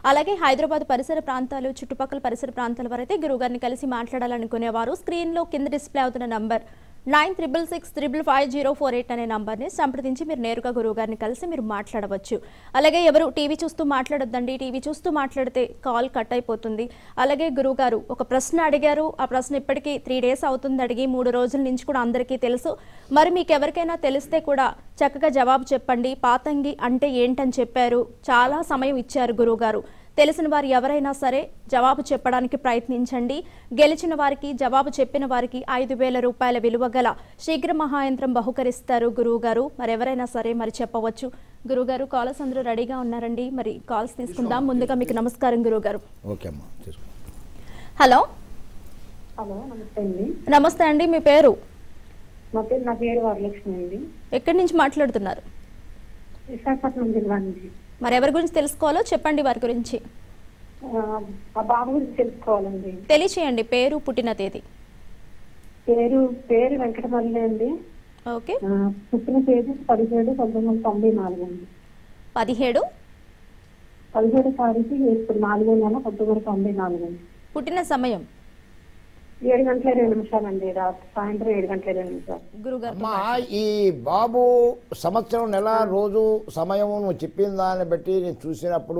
అలాగే హైదరాబాద్ పరిసర ప్రాంతాలు చుట్టుపక్కల పరిసర ప్రాంతాల వారైతే గురువుగారిని కలిసి మాట్లాడాలనుకునేవారు స్క్రీన్లో కింద డిస్ప్లే అవుతున్న number nine triple six triple five zero four eight అనే నంబర్ని సంప్రదించి మీరు నేరుగా గురువుగారిని కలిసి మీరు మాట్లాడవచ్చు అలాగే ఎవరు టీవీ చూస్తూ మాట్లాడొద్దండి టీవీ చూస్తూ మాట్లాడితే కాల్ కట్ అయిపోతుంది అలాగే గురువుగారు ఒక ప్రశ్న అడిగారు ఆ ప్రశ్న ఇప్పటికీ త్రీ డేస్ అవుతుంది అడిగి మూడు రోజుల నుంచి కూడా అందరికీ తెలుసు మరి మీకు ఎవరికైనా తెలిస్తే కూడా చక్కగా జవాబు చెప్పండి పాతంగి అంటే ఏంటని చెప్పారు చాలా సమయం ఇచ్చారు గురువుగారు తెలిసిన వారు ఎవరైనా సరే జవాబు చెప్పడానికి ప్రయత్నించండి గెలిచిన వారికి జవాబు చెప్పిన వారికి ఐదు వేల రూపాయల విలువ గల శీఘ్ర మహాయంత్రం బహుకరిస్తారు గురువు గారు మరి ఎవరైనా సరే మరి చెప్పవచ్చు గురువుగారు కాలర్స్ అందరూ రెడీగా ఉన్నారండి మరి కాల్స్ తీసుకుందాం ముందుగా మీకు నమస్కారం గురువుగారు ఓకే అమ్మా తీసుకో హలో హలో నమస్తే అండి నమస్తే అండి మీ పేరు మా పేరు నా పేరు వరలక్ష్మి అండి ఎక్కడి నుంచి మాట్లాడుతున్నారు విశాఖపట్నం జిల్లా నుంచి మరి ఎవరి గురించి తెలుసుకోవాలో చెప్పండి వారి గురించి ఆ, మా బాబు గురించి తెలుసుకోవాలండి తెలియచేయండి పేరు పుట్టిన తేదీ పేరు పేరు వెంకటమల్లి అండి ఓకే ఆ, పుట్టిన తేదీ పదిహేడు పంతొమ్మిది వందల తొంభై నాలుగు అండి పదిహేడు పదిహేడు తారీఖు ఇప్పుడు నాలుగో నెల పంతొమ్మిది వందల తొంభై నాలుగు అండి పుట్టిన సమయం ఏడు గంటల ఇరవై నిమిషాలండి రాత్రి సాయంత్రం ఏడు గంటల ఇరవై నిమిషాలు గురుగారు అమ్మా ఈ బాబు సంవత్సరం నెల రోజు సమయం నువ్వు చెప్పిన దాన్ని బట్టి నేను చూసినప్పుడు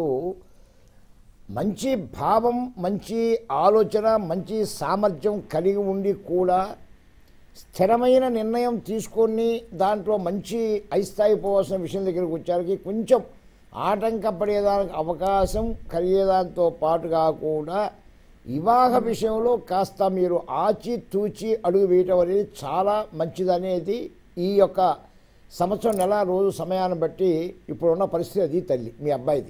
మంచి భావం మంచి ఆలోచన మంచి సామర్థ్యం కలిగి ఉండి కూడా స్థిరమైన నిర్ణయం తీసుకొని దాంట్లో మంచి అయిస్థాయిపోవాల్సిన విషయం దగ్గరికి వచ్చారికి కొంచెం ఆటంకపడేదానికి అవకాశం కలిగేదాంతో పాటు కాకుండా వివాహ విషయంలో కాస్త మీరు ఆచి తూచి అడుగు వేయటం అనేది చాలా మంచిదనేది ఈ యొక్క సంవత్సరం నెల రోజు సమయాన్ని బట్టి ఇప్పుడున్న పరిస్థితి అది తల్లి మీ అబ్బాయిది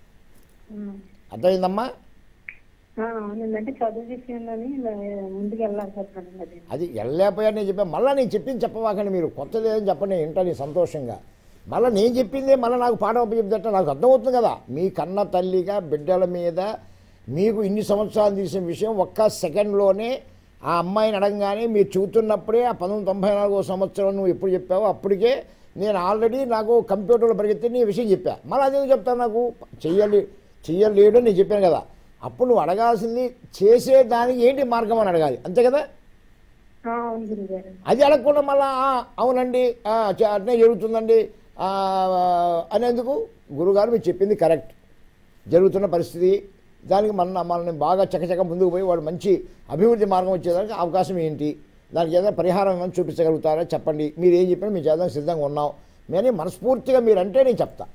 అర్థమైందమ్మా ఆ, అవునండి అంటే చదువు విషయంలోని ఇలా ముందుకు వెళ్ళాలి చెప్పండి అది అది వెళ్ళలేకపోయా నేను చెప్పాను మళ్ళీ నేను చెప్పింది చెప్పవాకండి మీరు కొత్తది ఏదని చెప్పండి నేను వింటాను సంతోషంగా మళ్ళీ నేను చెప్పిందే మళ్ళీ నాకు పాఠం చెప్తే నాకు అర్థమవుతుంది కదా మీ కన్న తల్లిగా బిడ్డల మీద మీకు ఇన్ని సంవత్సరాలు తీసిన విషయం ఒక్క సెకండ్లోనే ఆ అమ్మాయిని అడగగానే మీరు చెబుతున్నప్పుడే ఆ పంతొమ్మిది తొంభై నాలుగో సంవత్సరం నువ్వు ఎప్పుడు చెప్పావో అప్పటికే నేను ఆల్రెడీ నాకు కంప్యూటర్లో పరిగెత్తి నీ విషయం చెప్పా మళ్ళీ అదే చెప్తాను నాకు చెయ్యాలి చెయ్యలేడు అని నేను చెప్పాను కదా అప్పుడు నువ్వు అడగాల్సింది చేసే దానికి ఏంటి మార్గం అని అడగాలి అంతే కదా ఆ, అవును గురుగారు అది అడగకుండా మళ్ళా "ఆ, అవునండి ఆ, చ- అట్నే జరుగుతుందండి ఆ, అనేందుకు గురుగారు మీరు చెప్పింది కరెక్ట్ జరుగుతున్న పరిస్థితి దానికి మన మనల్ని బాగా చకచక ముందుకు పోయి వాడు మంచి అభివృద్ధి మార్గం వచ్చేదానికి అవకాశం ఏంటి దానికి ఏదైనా పరిహారం ఏమైనా చూపించగలుగుతారా చెప్పండి మీరు ఏం చెప్పినా మేము చేద్దాం సిద్ధంగా ఉన్నాం కానీ మనస్ఫూర్తిగా మీరు అంటే నేను చెప్తా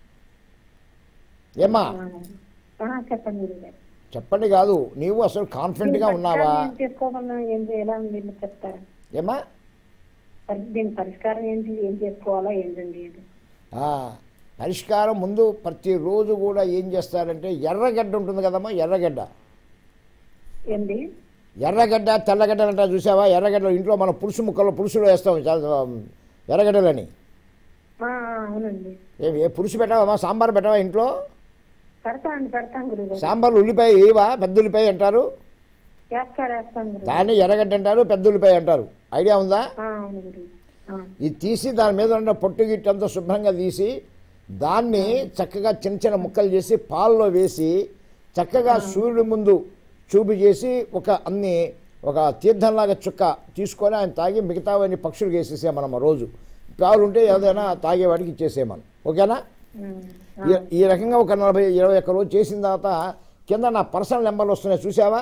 ఏమ్మా ఆ, చెప్పండి గురుగారు చెప్పండి కాదు నీవు అసలు కాన్ఫిడెంట్గా ఉన్నావా ఏం చేసుకోకుండా ఏం చేయాలని మీరు చెప్తారా ఏమ్మా పరి- దీని పరిష్కారం ఏంటి ఏం చేసుకోవాలా ఏంటండి ఇది ఆ, పరిష్కారం ముందు ప్రతిరోజు కూడా ఏం చేస్తారంటే ఎర్రగడ్డ ఉంటుంది కదమ్మా ఎర్రగడ్డ ఏంటి ఎర్రగడ్డ తెల్లగడ్డలు అంటారు చూసావా ఎర్రగడ్డలు ఇంట్లో మనం పులుసు ముక్కలు పులుసులో వేస్తాం చాలా ఎర్రగడ్డలని ఆ, ఆ, అవునండి ఏ ఏ పులుసు పెట్టావమ్మా సాంబార్ పెట్టావా ఇంట్లో పెడతాను పెడతాను గురుగారు సాంబార్లో ఉల్లిపాయ వేయవా పెద్ద ఉల్లిపాయ అంటారు వేస్తాను వేస్తాను గురుగారు దాన్ని ఎర్రగడ్డ అంటారు పెద్ద ఉల్లిపాయ అంటారు ఐడియా ఉందా ఆ, అవును గురుగారు ఆ, ఇది తీసి దాని మీద ఉన్న పొట్టు గిట్టంతా శుభ్రంగా తీసి దాన్ని చక్కగా చిన్న చిన్న ముక్కలు చేసి పాలలో వేసి చక్కగా సూర్యుడి ముందు చూపు చేసి ఒక అన్ని ఒక తీర్థంలాగా చుక్క తీసుకొని ఆయన తాగి మిగతావన్నీ పక్షులకు వేసేసాం మనం ఆ రోజు పాలు ఉంటే ఏదైనా తాగేవాడికి ఇచ్చేసేయమను ఓకేనా ఉమ్, ఈ- ఈ రకంగా ఒక నలభై ఇరవై ఒక్క రోజు చేసిన తర్వాత కింద నా పర్సనల్ నెంబర్లు వస్తున్నాయి చూసావా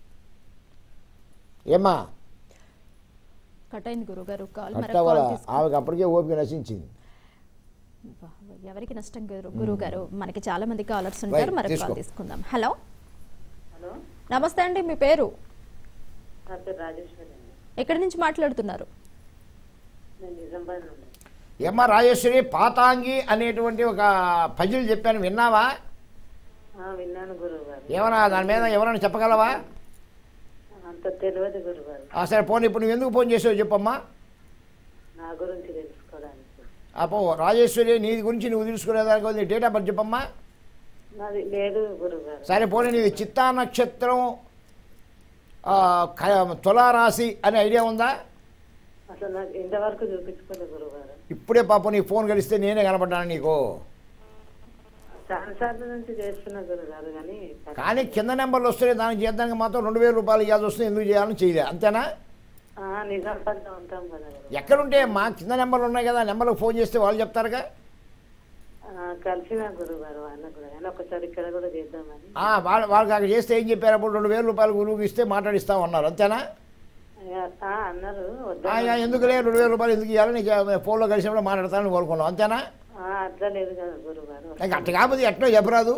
ఏమ్మా కట్ అయింది గురుగారు కాల్ మరి అట్టవల కాల్ తీసుకు- ఆమెకు అప్పటికే ఓపిక నశించింది ఎవరికి నష్టం గురు గురువు గారు మనకి చాలా మంది కాలర్స్ ఉంటారు Right, మరి తీసుకో. కాల్ తీసుకుందాం హలో హలో నమస్తే అండి మీ పేరు నా పేరు రాజేశ్వరి అండి ఎక్కడి నుంచి మాట్లాడుతున్నారు నేను నిజామాబాద్ నుండి ఏమ్మా రాజేశ్వరి పాతాంగి అనేటువంటి ఒక పజిల్ చెప్పాను విన్నావా ఆ, విన్నాను గురువు గారు ఏమన్నా దాని మీద ఎవరైనా చెప్పగలవా అంత తెలియదు గురువు గారు ఆ, సరే ఫోన్ ఇప్పుడు నువ్వు ఎందుకు ఫోన్ చేసావు చెప్పమ్మా నా గురించి తెలుసుకోవడానికి ఆ పో రాజేశ్వరి నీ గురించి నువ్వు తెలుసుకునేదానికి నీ డేట్ ఆఫ్ బర్త్ చెప్పమ్మా నాది లేదు గురువు గారు సరే పోనీ నీది చిత్తా నక్షత్రం ఆ, క- తులారాశి అనే ఐడియా ఉందా అసలు నాకు ఇంతవరకు చూపించుకోలేదు గురువు గారు ఇప్పుడే పాప నీ ఫోన్ కలిస్తే నేనే కనపడ్డాను నీకు చాలా సార్లు నుంచి చేస్తున్నా గురుగారు కానీ కానీ కింద నెంబర్లు వస్తున్నాయి దానికి చేద్దానికి మాత్రం రెండు వేల రూపాయలు ఇవ్వాల్సి వస్తుంది ఎందుకు చేయాలని చేయలే అంతేనా ఆ, నిజామాబాద్లో ఉంటాం కదా గురుగారు. ఎక్కడుంటే మా కింద నెంబర్లు ఉన్నాయి కదా నెంబర్లకు ఫోన్ చేస్తే వాళ్ళు చెప్తారుగా ఆ, కలిసిన గురుగారు అన్న కూడా కానీ ఒకసారి ఇక్కడ కూడా చేద్దామని ఆ, వాళ్ళ వాళ్ళకి అక్కడ చేస్తే ఏం చెప్పారు అప్పుడు రెండు వేల రూపాయలు గురువుకి ఇస్తే మాట్లాడిస్తాం అన్నారు అంతేనా ఆ, అన్నారు ఆ, వద్దా ఇక ఎందుకులే రెండు వేల రూపాయలు ఎందుకు ఇవ్వాలి నీకు ఫోన్లో కలిసినప్పుడు మాట్లాడతానని కోరుకున్నాం అంతేనా ఆ, అట్లా లేదు కదా గురుగారు నాకు అట్ట కాకపోతే ఎట్నో చెప్పరాదు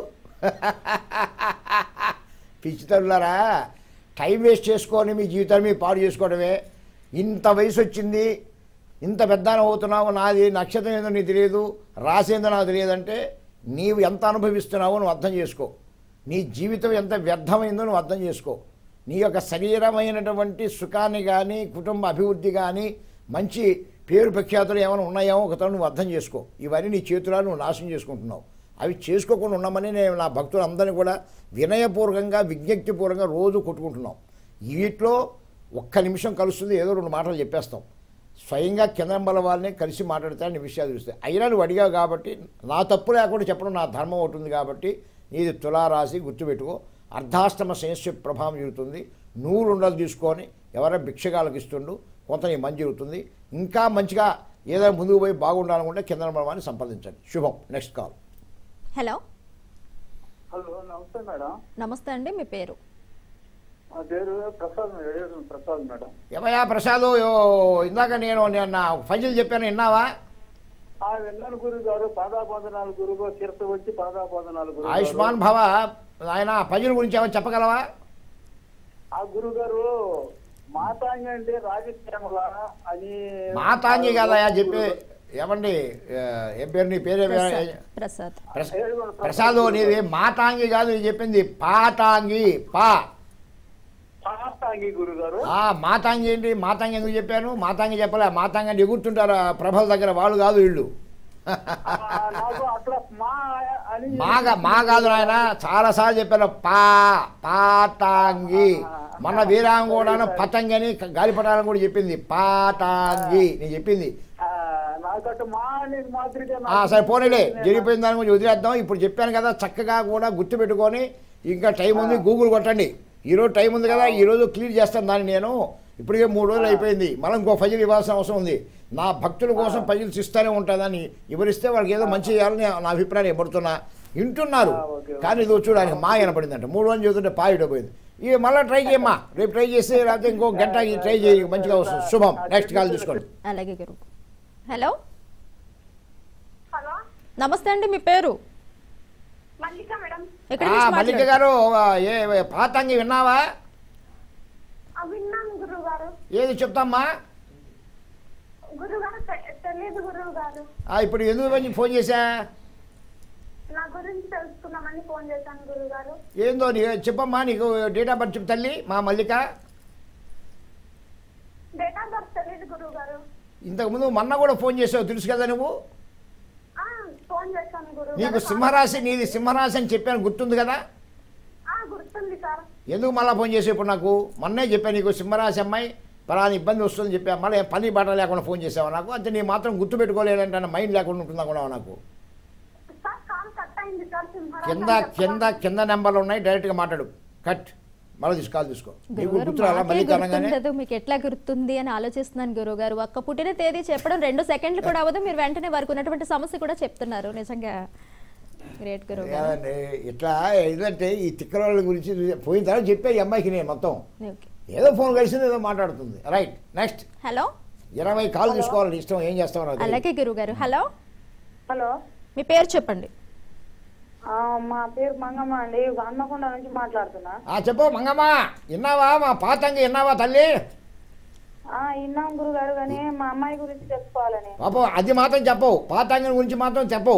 పిచ్చి తల్లులారా టైం వేస్ట్ చేసుకొని మీ జీవితాన్ని మీరు పాడు చేసుకోవడమే ఇంత వయసు వచ్చింది ఇంత పెద్ద అవుతున్నావు నాది నక్షత్రం ఏదో నీకు తెలియదు రాసేందో నాకు తెలియదంటే నీవు ఎంత అనుభవిస్తున్నావో నువ్వు అర్థం చేసుకో నీ జీవితం ఎంత వ్యర్థమైందో నువ్వు అర్థం చేసుకో నీ యొక్క శరీరమైనటువంటి సుఖాన్ని కానీ కుటుంబ అభివృద్ధి కానీ మంచి పేరు ప్రఖ్యాతులు ఏమైనా ఉన్నాయేమో ఒకతో నువ్వు అర్థం చేసుకో ఇవన్నీ నీ చేతులా నువ్వు నాశనం చేసుకుంటున్నావు అవి చేసుకోకుండా ఉండమని నేను నా భక్తులందరినీ కూడా వినయపూర్వకంగా విజ్ఞప్తిపూర్వకంగా రోజు కొట్టుకుంటున్నాం వీటిలో ఒక్క నిమిషం కలుస్తుంది ఏదో రెండు మాటలు చెప్పేస్తాం స్వయంగా కింద వాళ్ళని కలిసి మాట్లాడతానని విషయాలు చూస్తాయి అయినా నువ్వు అడిగావు కాబట్టి నా తప్పు లేకుండా చెప్పడం నా ధర్మం అవుతుంది కాబట్టి నీది తులారాశి గుర్తుపెట్టుకో అర్ధాష్టమ శనిశ్వ ప్రభావం జరుగుతుంది నూరు ఉండలు తీసుకొని ఎవరైనా భిక్షగాలకు ఇస్తుండు కొంత నీ మంచి జరుగుతుంది ఇంకా మంచిగా ఏదైనా ముందుకు పోయి బాగుండాలనుకుంటే కింద నెంబర్ని సంప్రదించండి శుభం నెక్స్ట్ కాల్ హలో హలో నమస్తే మేడం నమస్తే అండి మీ పేరు నా పేరు ప్రసాద్ మేడం ఏడుగురు ప్రసాద్ మేడం ఏమయ్యా ప్రసాద్ ఇందాక నేను నిన్న ఫైజల్ చెప్పాను విన్నావా ఆ విన్నాను గురువు గారు పాదాబంధనాలు గురువు శిరస వచ్చి పాదాబంధనాలు గురువు గారు. ఆయుష్మాన్ భవ ఆయన ఫైజల్ గురించి ఏమైనా చెప్పగలవా ఆ గురువు గారు మాతాంగి అంటే రాజశ్యామల అని మాతాంగి కదయా చెప్పి ఏమండి ఆ, ఏం పేరు నీ పేరు ప్రసాద్ ప్రసాద్ ప్రస- ఏడుగురు ప్రసాద్ నీది మాతాంగి కాదు నీ చెప్పింది పాతాంగి పా మాతాంగి గురువు గారు ఆ మాతాంగి ఏంటి మాతాంగి ఎందుకు చెప్పాను మాతాంగి చెప్పలే మాతాంగి అంటే ఎగురుతుంటారు ఆ ప్రభల దగ్గర వాళ్ళు కాదు వీళ్ళు ఆ, నాకు అట్లా మా అని మాగా మా కాదు నాయన చాలాసార్లు చెప్పాను పా పాతాంగి మన వీరాంగ కూడా పతంగి అని గాలిపటాలని కూడా చెప్పింది పాతాంగి నేను చెప్పింది ఆ, నాకట్టు మా అనేది మాదిరిగా ఆ, నాకు సరే పోనీలే జరిగిపోయిన దాని గురించి వదిలేద్దాం ఇప్పుడు చెప్పాను కదా చక్కగా కూడా గుర్తుపెట్టుకొని ఇంకా టైం ఉంది గూగుల్ కొట్టండి ఈరోజు టైం ఉంది కదా ఈరోజు క్లియర్ చేస్తాను దాన్ని నేను ఇప్పటికే మూడు రోజులు అయిపోయింది మళ్ళీ ఇంకో ఫజిల్ ఇవ్వాల్సిన అవసరం ఉంది నా భక్తుల కోసం ఫజిల్స్ ఇస్తూనే ఉంటుందని వివరిస్తే వాళ్ళకి ఏదో మంచి చేయాలని నా అభిప్రాయం ఇవ్వబడుతున్నా వింటున్నారు ఆ, ఓకే, ఓకే. కానీ ఇది చూడడానికి మా వినపడిందంట మూడు రోజులు చదువుతుంటే పాయిట పోయింది ఇక మళ్ళీ ట్రై చేయమ్మా రేపు ట్రై చేసి లేకపోతే ఇంకో గంట ఇది ట్రై చేయి మంచిగా వస్తుంది శుభం నెక్స్ట్ కాల్ తీసుకోండి అలాగే గురువు హలో హలో నమస్తే అండి మీ పేరు మల్లిక మేడం ఎక్కడి ఆ, నుంచి మల్లిక మాట్లాడు గారు ఆ, ఏ పాతంగి విన్నావా విన్నాను గురువు గారు ఏది చెప్తామ్మా గురువు గారు తెలియదు గురువు గారు ఆ, ఇప్పుడు ఎందుకు మంచి ఫోన్ చేశా నా గురించి తెలుసుకుందామని ఫోన్ చేశాను గురువు గారు ఏందో నీ చెప్పమ్మా నీకు డేట్ ఆఫ్ బర్త్ చెప్పు తల్లి మా మల్లిక డేట్ ఆఫ్ బర్త్ తెలియదు గురువు గారు ఇంతకుముందు మొన్న కూడా ఫోన్ చేసావు తెలుసు కదా నువ్వు ఆ, ఫోన్ చేశాను గురువు నీకు గారు సింహరాశి నీది సింహరాశి అని చెప్పాను గుర్తుంది కదా ఆ, గుర్తుంది సార్ ఎందుకు మళ్ళీ ఫోన్ చేసావు ఇప్పుడు నాకు మొన్నే చెప్పాను నీకు సింహరాశి అమ్మాయి పలానా ఇబ్బంది వస్తుందని చెప్పా మళ్ళీ పని బాట లేకుండా ఫోన్ చేసావు నాకు అంతే నీ మాత్రం గుర్తు పెట్టుకోలేదంటే మైండ్ లేకుండా ఉంటుంది అనుకున్నావు నాకు సార్ కాల్ కట్ అయింది సార్ సింహారాజు కింద అని చెప్పగా. కింద కింద నెంబర్లు ఉన్నాయి డైరెక్ట్గా మాట్లాడు కట్ మళ్ళీ తీసు కాల్ తీసుకో నీకు గురుగారు గుర్తు రాలా మాకే మళ్ళీ అనగానే గుర్తుండదు మీకు ఎట్లా గుర్తుంది అని ఆలోచిస్తున్నాను గురుగారు ఒక్క పుట్టిన తేదీ చెప్పడం రెండు సెకండ్లు కూడా అవ్వదు మీరు వెంటనే వారికి ఉన్నటువంటి సమస్య కూడా చెప్తున్నారు నిజంగా గ్రేట్ గురువు గారు కాదండి ఇట్లా ఏంటంటే ఈ తిక్కల గురించి పోయిన తర్వాత చెప్పే ఈ అమ్మాయికి నేను మొత్తం ఓకే ఏదో ఫోన్ కలిసింది ఏదో మాట్లాడుతుంది రైట్ నెక్స్ట్ హలో ఇరవై కాల్ తీసుకోవాలని ఇష్టం ఏం చేస్తావు నాకు తెలియదు. అలాగే గురువు గారు హలో హలో మీ పేరు చెప్పండి ఆ, మా పేరు మంగమ్మ అండి హన్మకొండ నుంచి మాట్లాడుతున్నా ఆ చెప్పు మంగమ్మ విన్నావా మా పాతంగి విన్నావా తల్లి ఆ, విన్నాం గురువు గారు కానీ మా అమ్మాయి గురించి తెలుసుకోవాలని పాపం అది మాత్రం చెప్పవు పాతాంగి గురించి మాత్రం చెప్పవు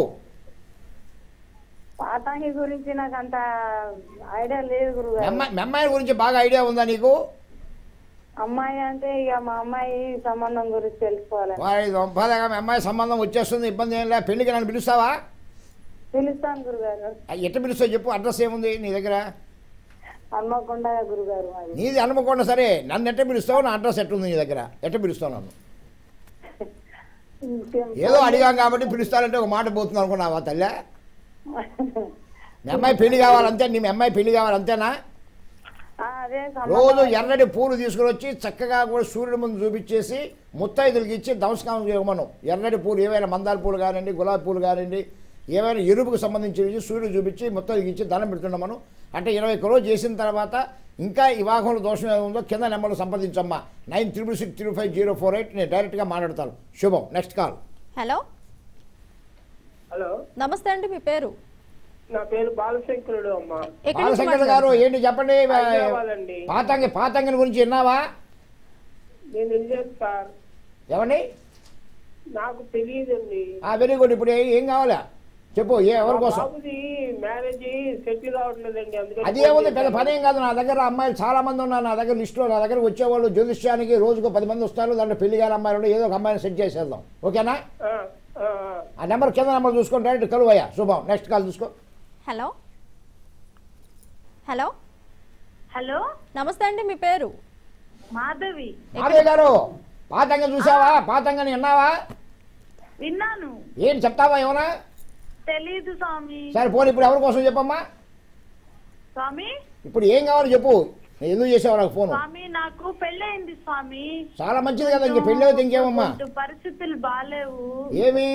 పాతాంగి గురించి నాకు అంత ఐడియా లేదు గురువు మీ గారు అమ్మాయి మీ అమ్మాయి గురించి బాగా ఐడియా ఉందా నీకు అమ్మాయి అంటే ఇక మా అమ్మాయి సంబంధం గురించి తెలుసుకోవాలని వాడి దొంపదగా మీ అమ్మాయి సంబంధం వచ్చేస్తుంది ఇబ్బంది ఏం లే పెళ్ళికి నన్ను పిలుస్తావా పిలుస్తాను గురుగారు ఆ, ఎట్ట పిలుస్తావు చెప్పు అడ్రస్ ఏముంది నీ దగ్గర హన్మకొండ గురుగారు మాది నీది అనుకోకుండా సరే నన్ను ఎట్ట పిలుస్తావు నా అడ్రస్ ఎట్టుంది నీ దగ్గర ఎట్ట పిలుస్తావు నన్ను ఇంకేం- ఏదో అడిగాం కాబట్టి పిలుస్తానంటే ఒక మాట పోతుంది అనుకున్నావా తల్లి మీ అమ్మాయి పెళ్లి కావాలంతే నీ మీ అమ్మాయి పెళ్లి కావాలంతేనా ఆ, అదే రోజు ఎర్రటి పూలు తీసుకుని వచ్చి చక్కగా కూడా సూర్యుడి ముందు చూపించేసి ముత్తైదులకి ఇచ్చి నమస్కారం చేయమను ఎర్రటి పూలు ఏవైనా మందార పూలు కానివ్వండి గులాబీ పూలు కానివ్వండి ఏవైనా ఎరుపుకు సంబంధించినవి సూర్యుడు చూపించి ముత్తైదుకి ఇచ్చి దండం పెడుతున్నామను అంటే ఇరవై కిలో చేసిన తర్వాత ఇంకా ఈ వాహనంలో దోషం ఏమి ఉందో కింద నెంబర్లు సంప్రదించమ్మా nine triple six three five zero four eight నేను డైరెక్ట్గా మాట్లాడతాను శుభం నెక్స్ట్ కాల్ హలో హలో నమస్తే అండి మీ పేరు నా పేరు బాలశంకరుడు అమ్మా ఎక్కడి నుంచి బాలశంకర్ గారు మాట్లాడుతున్నారు? ఏంటి చెప్పండి హైదరాబాద్ అండి. పాతంగి పాతంగిని గురించి విన్నావా నేను వెళ్ళాను సార్ ఏమండి నాకు తెలియదండి వెరీ గుడ్ ఇప్పుడు ఏ- ఏం కావాలా చెప్పు ఏ ఎవరి మా కోసం బాబుది మ్యారేజ్ సెటిల్ అవట్లేదండి అందుకని అది ఏముంది పెద్ద పని ఏం కాదు నా దగ్గర అమ్మాయిలు చాలా మంది ఉన్నారు నా దగ్గర లిస్టులో నా దగ్గర వచ్చేవాళ్ళు జ్యోతిష్యానికి రోజుకు పది మంది వస్తారు దాంట్లో పెళ్లి గారి అమ్మాయిలు ఉంటే ఏదో ఒక అమ్మాయిని సెట్ చేసేద్దాం ఓకేనా ఆ, ఆ, ఆ. ఆ నెంబర్ కింద నెంబర్ చూసుకోండి డైరెక్ట్ కలువయ్యా శుభం నెక్స్ట్ కాల్ చూసుకో హలో హలో హలో నమస్తే అండి మీ పేరు మాధవి మాధవ్ గారు పాతంగం చూసావా పాతంగని విన్నావా విన్నాను ఏంటి చెప్తావా ఏమన్నా తెలీదు స్వామి సరే పోనీ ఇప్పుడు ఎవరి కోసం చెప్పమ్మా స్వామి ఇప్పుడు ఏం కావాలో చెప్పు నేను ఎందుకు చేసావు నాకు ఫోన్ స్వామి నాకు పెళ్ళయింది స్వామి చాలా మంచిది కదా ఇంక పెళ్ళి అయితే ఇంకేమమ్మా కొంచెం పరిస్థితులు బాగాలేవు ఏమి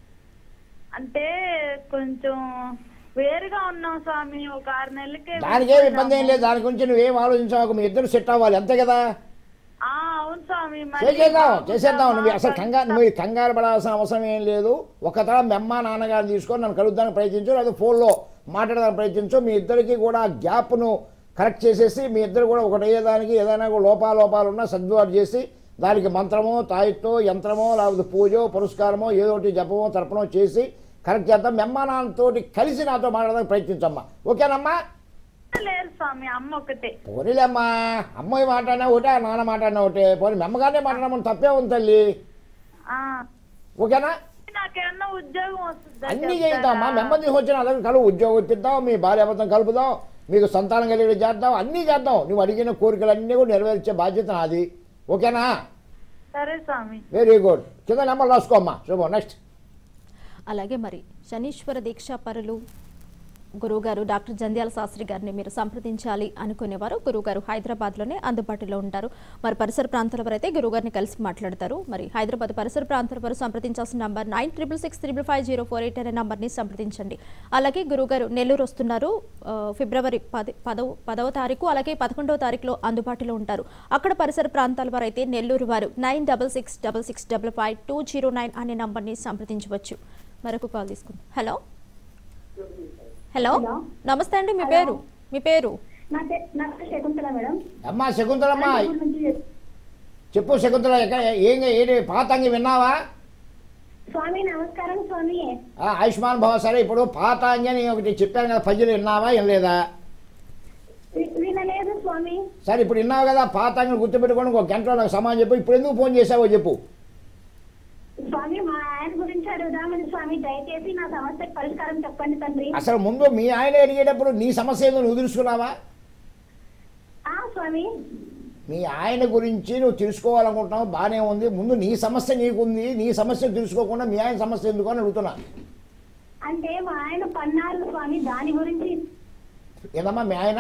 అంటే కొంచెం వేరుగా ఉన్నాం స్వామి ఒక ఆరు నెలలకే దానికి ఏమి ఇబ్బంది ఏం లేదు దాని గురించి నువ్వేం ఆలోచించావు మీ ఇద్దరు సెట్ అవ్వాలి అంతే కదా ఆ, అవును స్వామి మరి చేసేద్దాం బాబు చేసేద్దాం నువ్వు అసలు కొంచెం కంగారు నువ్వు కంగారు పడాల్సిన అవసరం ఏం లేదు ఒక తర మీ అమ్మ నాన్నగారిని తీసుకొని నన్ను కలుద్దానికి ప్రయత్నించు లేదా ఫోన్లో మాట్లాడడానికి ప్రయత్నించు మీ ఇద్దరికి కూడా గ్యాప్ను కరెక్ట్ చేసేసి మీ ఇద్దరు కూడా ఒకటి అయ్యేదానికి ఏదైనా కూడా లోపాలు లోపాలు ఉన్నా సర్దుబాటు చేసి దానికి మంత్రమో తాయిత్తో యంత్రమో లేకపోతే పూజో పురస్కారమో ఏదో ఒకటి జపమో తర్పణో చేసి కరెక్ట్ చేద్దాం మీ అమ్మ నాన్నతోటి కలిసి నాతో మాట్లాడడానికి ప్రయత్నించమ్మా ఓకేనమ్మా లేరు స్వామి అమ్మ ఒకటే పోనీలేమ్మా అమ్మాయి మాట్లాడినా ఒకటే నాన్న మాట్లాడినా ఒకటే పోనీ మీ అమ్మగారినే మాట్లాడమని తప్పే ఉంది తల్లి ఆ ఓకేనా నాకేమన్నా ఉద్యోగం వస్తుందా అన్ని చేద్దామా మెంబర్ తీసుకొచ్చిన అలాగే కలువు ఉద్యోగం ఇప్పిద్దాం మీ భార్య అబద్ధం కలుపుదాం మీకు సంతానం కలిగి చేద్దాం అన్నీ చేద్దాం నువ్వు అడిగిన కోరికలన్నీ కూడా నెరవేర్చే బాధ్యత నాది ఓకేనా సరే స్వామి వెరీ గుడ్ కింద నెంబర్ రాసుకోమ్మా శుభం నెక్స్ట్ అలాగే మరి శనీశ్వర దీక్షా పరులు గురువుగారు డాక్టర్ జంధ్యాల శాస్త్రి గారిని మీరు సంప్రదించాలి అనుకునేవారు గురువుగారు హైదరాబాద్లోనే అందుబాటులో ఉంటారు మరి పరిసర ప్రాంతాల వారు అయితే గురువుగారిని కలిసి మాట్లాడతారు మరి హైదరాబాద్ పరిసర ప్రాంతాల వారు సంప్రదించాల్సిన number nine triple six triple five zero four eight అనే నంబర్ని సంప్రదించండి అలాగే గురువుగారు నెల్లూరు వస్తున్నారు ఆ, ఫిబ్రవరి పది పదవ పదవ తారీఖు అలాగే పదకొండవ తారీఖులో అందుబాటులో ఉంటారు అక్కడ పరిసర ప్రాంతాల వారు అయితే నెల్లూరు వారు nine double six double six double five two zero nine అనే నంబర్ని సంప్రదించవచ్చు మరొక కాల్ తీసుకుందాం హలో హలో నమస్తే అండి మీ పేరు మీ పేరు నా పే- నా పేరు శకుంతల మేడం అమ్మా శకుంతలమ్మా ఊరు నుంచి చెప్పు శకుంతల ఎక్కడ ఏం ఏంటి పాతంగి విన్నావా స్వామి నమస్కారం స్వామి ఆ, ఆయుష్మాన్ భవ సరే ఇప్పుడు పాతాంగి అని ఒకటి చెప్పాను కదా పద్యలు విన్నావా ఏం లేదా వి- వినలేదు స్వామి సరే ఇప్పుడు విన్నావు కదా పాతాంగిని గుర్తుపెట్టుకొని ఒక గంటలో నాకు సమాధానం చెప్పు ఇప్పుడు ఎందుకు ఫోన్ చేసావో చెప్పు స్వామి మా ఆయన గురించి అడుగుదామని స్వామి దయచేసి నా సమస్యకు పరిష్కారం చెప్పండి తండ్రి అసలు ముందు మీ ఆయన అడిగేటప్పుడు నీ సమస్య ఏదో నువ్వు తెలుసుకున్నావా ఆ స్వామి మీ ఆయన గురించి నువ్వు తెలుసుకోవాలనుకుంటున్నావు బాగానే ఉంది ముందు నీ సమస్య నీకుంది నీ సమస్య తెలుసుకోకుండా మీ ఆయన సమస్య ఎందుకు అని అడుగుతున్నా అంటే మా ఆయన పన్నారు స్వామి దాని గురించి ఏదమ్మా మీ ఆయన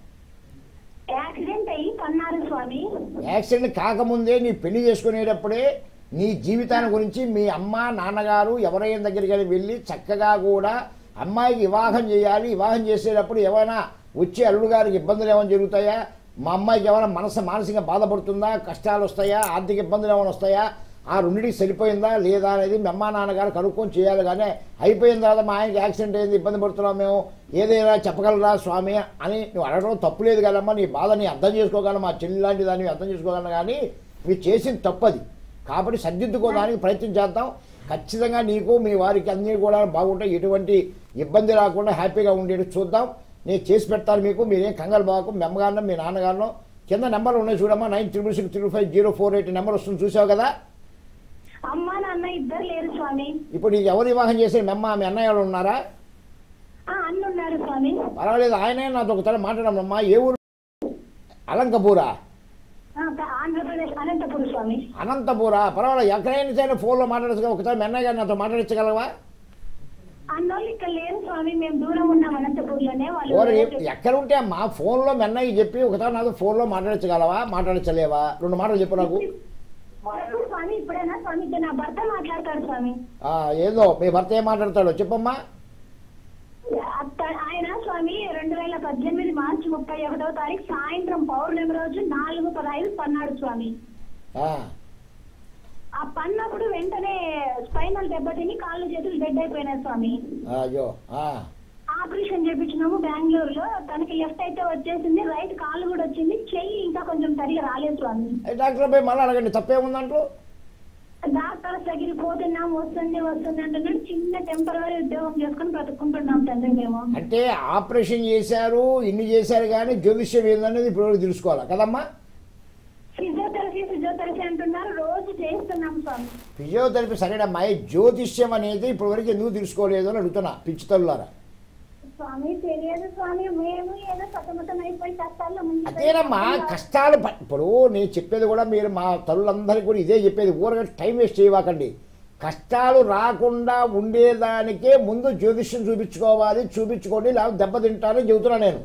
యాక్సిడెంట్ అయ్యి పన్నారు స్వామి యాక్సిడెంట్ కాకముందే నీ పెళ్లి చేసుకునేటప్పుడే నీ జీవితాన్ని గురించి మీ అమ్మ నాన్నగారు ఎవరైనా దగ్గరికి వెళ్ళి చక్కగా కూడా అమ్మాయికి వివాహం చేయాలి వివాహం చేసేటప్పుడు ఏమైనా వచ్చే అల్లుడు గారికి ఇబ్బందులు ఏమైనా జరుగుతాయా మా అమ్మాయికి ఏమైనా మనసు మానసికంగా బాధపడుతుందా కష్టాలు వస్తాయా ఆర్థిక ఇబ్బందులు ఏమైనా వస్తాయా ఆ రెండింటికి సరిపోయిందా లేదా అనేది మీ అమ్మా నాన్నగారు కనుక్కొని చేయాలి కానీ అయిపోయిన తర్వాత మా ఆయనకి యాక్సిడెంట్ అయింది ఇబ్బంది పడుతున్నాం మేము ఏదైనా చెప్పగలరా స్వామి అని నువ్వు అడగడం తప్పు లేదు కదమ్మా నీ బాధ నీ అర్థం చేసుకోగలను మా చెల్లి లాంటి దాన్ని అర్థం చేసుకోగలను కానీ మీరు చేసింది తప్పది కాబట్టి సర్దిద్దుకోవడానికి ప్రయత్నం చేద్దాం ఖచ్చితంగా నీకు మీ వారికి అన్నీ కూడా బాగుంటాయి ఎటువంటి ఇబ్బంది రాకుండా హ్యాపీగా ఉండేది చూద్దాం నేను చేసి పెడతాను మీకు మీరేం కంగారు బాగు మీ అమ్మగారినో మీ నాన్నగారినో కింద నెంబర్ ఉన్నాయి చూడమ్మా nine triple six triple five zero four eight number వస్తుంది చూసావు కదా అమ్మ నాన్న ఇద్దరు లేరు స్వామి ఇప్పుడు నీకు ఎవరు వివాహం చేసే మీ అమ్మ మీ అన్నయ్య వాళ్ళు ఉన్నారా ఆ అన్న ఉన్నారు స్వామి పర్వాలేదు ఆయనే నాతో ఒకసారి మాట్లాడమ్మా ఏ ఊరు అలంకపూరా ఆ, ఆంధ్రప్రదేశ్ అనంతపురం స్వామి అనంతపూరా పర్వాలేదు ఎక్కడైనా సరే ఫోన్లో మాట్లాడచ్చు ఒకసారి మీ అన్నయ్య గారు నాతో మాట్లాడించగలవా అన్నోళ్ళు ఇక్కడ లేరు స్వామి మేము దూరం ఉన్నాం అనంతపూర్లోనే వాళ్ళు ఓరే ఎక్కడ ఉంటే మా ఫోన్లో మెన్నయ్య చెప్పి ఒకసారి నాతో ఫోన్లో మాట్లాడించగలవా మాట్లాడించలేవా రెండు మాటలు చెప్పు నాకు ఎప్పుడు స్వామి ఇప్పుడైనా స్వామి ఇద్దరు నా భర్త మాట్లాడతాడు స్వామి ఆ, ఏదో మీ భర్త ఏం మాట్లాడతాడో చెప్పమ్మా అత్త- ఆయన స్వామి రెండు వేల పద్దెనిమిది మార్చి ముప్పై ఒకటో తారీఖు సాయంత్రం పౌర్ణమి రోజు నాలుగు పదహైదు పన్నాడు స్వామి ఆ, ఆ పన్నప్పుడు వెంటనే స్పైనల్ దెబ్బతిని కాళ్ళు చేతులు డెడ్ అయిపోయినాయి స్వామి ఆ, అయ్యో ఆ, ఆపరేషన్ చేపించినాము బెంగళూరులో తనకి లెఫ్ట్ అయితే వచ్చేసింది రైట్ కాలు కూడా వచ్చింది చెయ్యి ఇంకా కొంచెం సరిగా రాలేదు స్వామి ఏ డాక్టర్ పోయి మళ్ళీ అడగండి తప్పేముందంటూ డాక్టర్స్ దగ్గరికి పోతున్నాం వస్తుంది వస్తుంది అంటున్నాడు చిన్న టెంపరీ ఉద్యోగం చేసుకుని బ్రతుకుంటున్నాం తండ్రి మేము అంటే ఆపరేషన్ చేశారు ఇన్ని చేశారు కానీ జ్యోతిష్యం ఏందనేది ఇప్పుడు తెలుసుకోవాలి కదమ్మా ఫిజియోథెరపీ ఫిజియోథెరపీ అంటున్నారు రోజు చేస్తున్నాం స్వామి ఫిజియోథెరపీ సరేనమ్మా ఈ జ్యోతిష్యం అనేది ఇప్పటివరకు ఎందుకు తెలుసుకోలేదు అని అడుగుతున్నా పిచ్చి తల్లులారా స్వామి తెలియదు స్వామి మేము ఏదో సతమతం అయిపోయి కష్టాల్లో అదేనమ్మా కష్టాలు ప- ఇప్పుడు నేను చెప్పేది కూడా మీరు మా తల్లులందరికీ కూడా ఇదే చెప్పేది ఊరగా టైం వేస్ట్ చేయవాకండి కష్టాలు రాకుండా ఉండేదానికే ముందు జ్యోతిష్యం చూపించుకోవాలి చూపించుకోండి లేకపోతే దెబ్బ తింటానని చెబుతున్నా నేను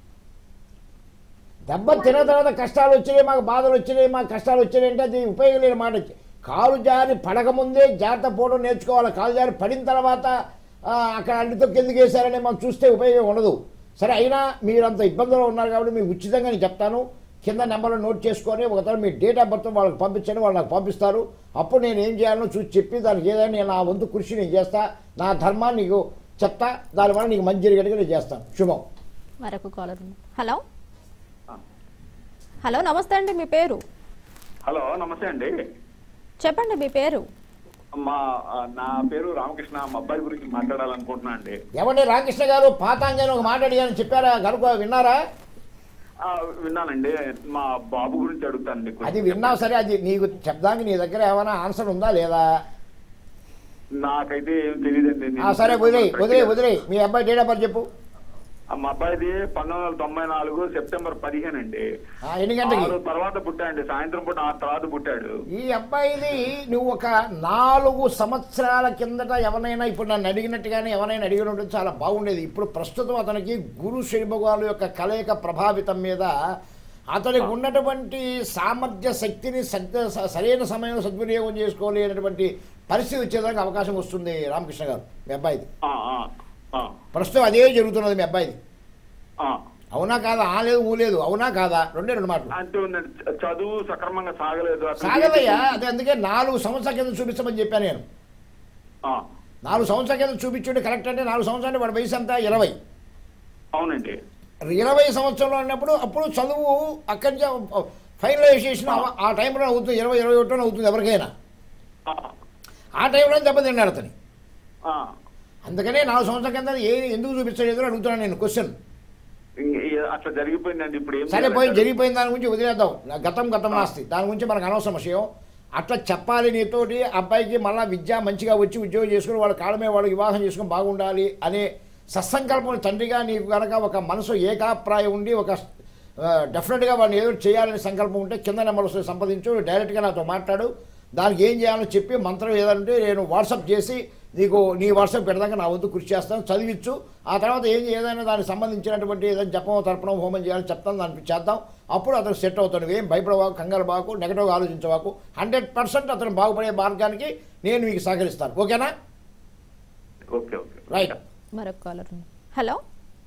దెబ్బ తిన్న తర్వాత కష్టాలు వచ్చినాయి మాకు బాధలు వచ్చినాయి మాకు కష్టాలు వచ్చినాయి అంటే అది ఉపయోగం లేని మాట కాలు జారి పడకముందే జాగ్రత్త పోవడం నేర్చుకోవాలి కాలు జారి పడిన తర్వాత ఆ, అక్కడ అన్నితో కిందకి వేశారని మనం చూస్తే ఉపయోగం ఉండదు సరే అయినా మీరంత ఇబ్బందులు ఉన్నారు కాబట్టి మీకు ఉచితంగా నేను చెప్తాను కింద నెంబర్లో నోట్ చేసుకొని ఒకసారి మీ డేట్ ఆఫ్ బర్త్ వాళ్ళకి పంపించండి వాళ్ళు నాకు పంపిస్తారు అప్పుడు నేను ఏం చేయాలో చూసి చెప్పి దానికి ఏదైనా నేను నా వంతు కృషి నేను చేస్తా నా ధర్మాన్ని నీకు చెప్తా దానివల్ల నీకు మంచి జరిగేట్టుగా నేను చేస్తాను శుభం మరొక కాలర్ ఉన్నారు. హలో హలో నమస్తే అండి మీ పేరు హలో నమస్తే అండి చెప్పండి మీ పేరు మా ఆ, నా పేరు రామకృష్ణ మా అబ్బాయి గురించి మాట్లాడాలనుకుంటున్నా అండి ఏమండి రామకృష్ణ గారు పాతాంజని ఒక మాట అడిగాను చెప్పారా కనుక విన్నారా ఆ, విన్నానండి మా బాబు గురించి అడుగుతానండి కొంచెం. అది విన్నావు సరే అది నీకు చెప్దానికి నీ దగ్గర ఏమైనా ఆన్సర్ ఉందా లేదా నాకైతే ఏం తెలియదండి ఆ, సరే వదిలేయి వదిలేయి వదిలేయి మీ అబ్బాయి డేట్ ఆఫ్ బర్త్ చెప్పు మా అబ్బాయిది పంతొమ్మిది వందల తొంభై నాలుగు సెప్టెంబర్ పదిహేను అండి ఆ, ఎన్ని గంటకి ఆరు తర్వాత పుట్టాడండి సాయంత్రం పూట ఆ తర్వాత పుట్టాడు ఈ అబ్బాయిది నువ్వు ఒక నాలుగు సంవత్సరాల కిందట ఎవరైనా ఇప్పుడు నన్ను అడిగినట్టుగానే ఎవరైనా అడిగిన ఉంటే చాలా బాగుండేది ఇప్పుడు ప్రస్తుతం అతనికి గురు శని భగవానుల యొక్క కలయిక ప్రభావితం మీద అతనికి ఉన్నటువంటి సామర్థ్య శక్తిని సద్ద- స- సరైన సమయంలో సద్వినియోగం చేసుకోలేనటువంటి పరిస్థితి వచ్చేదానికి అవకాశం వస్తుంది రామకృష్ణ గారు మీ అబ్బాయిది ఆ, ఆ, ఆ, ప్రస్తుతం అదే జరుగుతున్నది మీ అబ్బాయిది ఆ. అవునా కాదా ఆ లేదు ఊ లేదు అవునా కాదా రెండే రెండు మాటలు అంటూ ఉందండి చ- చదువు సక్రమంగా సాగలేదు అతనికి- సాగదయ్యా అదే అందుకే నాలుగు సంవత్సరాల కింద చూపించమని చెప్పాను నేను ఆ, నాలుగు సంవత్సరాల కింద చూపించుంటే కరెక్ట్ అంటే నాలుగు సంవత్సరాలు వాడి వయసు అంతా ఇరవై అవునండి ఇరవై సంవత్సరంలో ఉన్నప్పుడు అప్పుడు చదువు అక్కడి నుంచి ఫైనలైజేషన్ ఆ టైంలో అవుతుంది ఇరవై ఇరవై ఒకటో అవుతుంది ఎవరికైనా ఆ, ఆ టైంలో దెబ్బతిన్నాడు అతని ఆ. అందుకనే నాలుగు సంవత్సరాల కింద ఏ ఎందుకు చూపించలేదు అని అడుగుతున్నాను నేను క్వశ్చన్ ఇంక ఏ- అట్లా జరిగిపోయిందండి ఇప్పుడు ఏం సరే పోయి చేయాలంటారు? జరిగిపోయిన దాని గురించి వదిలేద్దాం నా గతం గతం నాస్తి దాని గురించి మనకు అనవసరం విషయం అట్లా చెప్పాలి నీతోటి అబ్బాయికి మళ్ళా విద్య మంచిగా వచ్చి ఉద్యోగం చేసుకుని వాళ్ళ కాళ్ళమే వాళ్ళు వివాహం చేసుకుని బాగుండాలి అనే సత్సంకల్పం తండ్రిగా నీకు కనుక ఒక మనసు ఏకాప్రాయం ఉండి ఒక ఆ, డెఫినెట్గా వాడిని ఏదో చేయాలనే సంకల్పం ఉంటే కింద నెంబర్ వస్తే సంప్రదించు డైరెక్ట్గా నాతో మాట్లాడు దానికి ఏం చేయాలో చెప్పి మంత్రం ఏదంటే నేను వాట్సాప్ చేసి నీకు నీ వాట్సాప్ పెడదాక నా వంతు కృషి చేస్తాను చదివించు ఆ తర్వాత ఏం ఏదైనా దానికి సంబంధించినటువంటి ఏదైనా జపం తర్పణం హోమం చేయాలని చెప్తాను దానికి చేద్దాం అప్పుడు అతను సెట్ అవుతాడు ఏం భయపడవాకు కంగారు బాకు నెగటివ్గా ఆలోచించవాకు హండ్రెడ్ పర్సెంట్ అతను బాగుపడే మార్గానికి నేను మీకు సహకరిస్తాను ఓకేనా ఓకే ఓకే రైట్ మరొక కాలర్ ఉన్నారు. హలో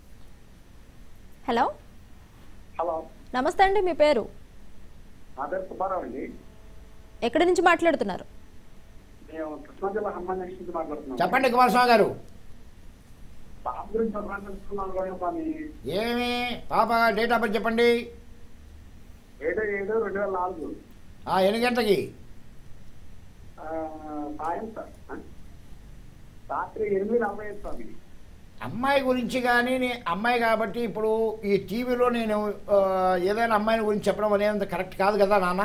హలో హలో నమస్తే అండి మీ పేరు నా పేరు సుబ్బారావు అండి ఎక్కడి నుంచి మాట్లాడుతున్నారు మేము కృష్ణా జిల్లా హనుమాన్ జంక్షన్ నుంచి మాట్లాడుతున్నాం చెప్పండి కుమారస్వామి గారు పాప గురించి ఒకసారి తెలుసుకున్నాను కూడా స్వామి ఏమి పాప డేట్ ఆఫ్ బర్త్ చెప్పండి ఏడు ఏడు రెండు వేల నాలుగు ఆ, ఎన్ని గంటలకి ఆ, సాయంత్రం ఆ? రాత్రి ఎనిమిది నలభై ఐదు స్వామి అమ్మాయి గురించి కానీ నే- అమ్మాయి కాబట్టి ఇప్పుడు ఈ టీవీలో నేను ఆ, ఏదైనా అమ్మాయిని గురించి చెప్పడం అనేది కరెక్ట్ కాదు కదా నాన్న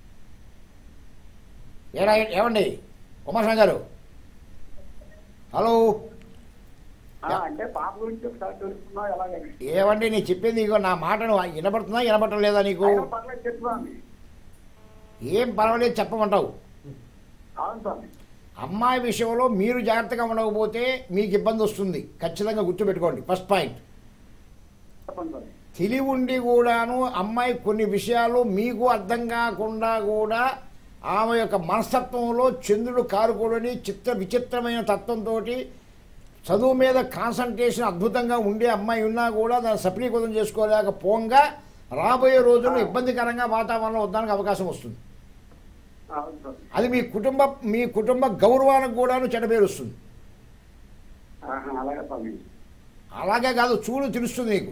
ఏరా ఏమండి కుమారస్వామి గారు హలో ఆ, అంటే పాప గురించి ఒకసారి తెలుసుకున్నావు ఎలాగని ఏమండి నేను చెప్పింది ఇగో నా మాటను వినపడుతుందా వినపడటం లేదా నీకు అయినా పర్లేదు చెప్పు స్వామి ఏం పర్వాలేదు చెప్పమంటావు అవును స్వామి అమ్మాయి విషయంలో మీరు జాగ్రత్తగా ఉండకపోతే మీకు ఇబ్బంది వస్తుంది ఖచ్చితంగా గుర్తుపెట్టుకోండి ఫస్ట్ పాయింట్ చెప్పండి స్వామి తెలివి ఉండి కూడాను అమ్మాయి కొన్ని విషయాలు మీకు అర్థం కాకుండా కూడా ఆమె యొక్క మనస్తత్వంలో చంద్రుడు కారుకూడని చిత్ర విచిత్రమైన తత్వంతో చదువు మీద కాన్సన్ట్రేషన్ అద్భుతంగా ఉండే అమ్మాయి ఉన్నా కూడా దాన్ని సఫలీకృతం చేసుకోలేకపోగా రాబోయే రోజుల్లో ఇబ్బందికరంగా వాతావరణంలో వద్దానికి అవకాశం వస్తుంది అవును స్వామి అది మీ కుటుంబ మీ కుటుంబ గౌరవానికి కూడాను చెడపేరు వస్తుంది ఆహా, అలాగే స్వామి అలాగే కాదు చూడు తెలుస్తుంది నీకు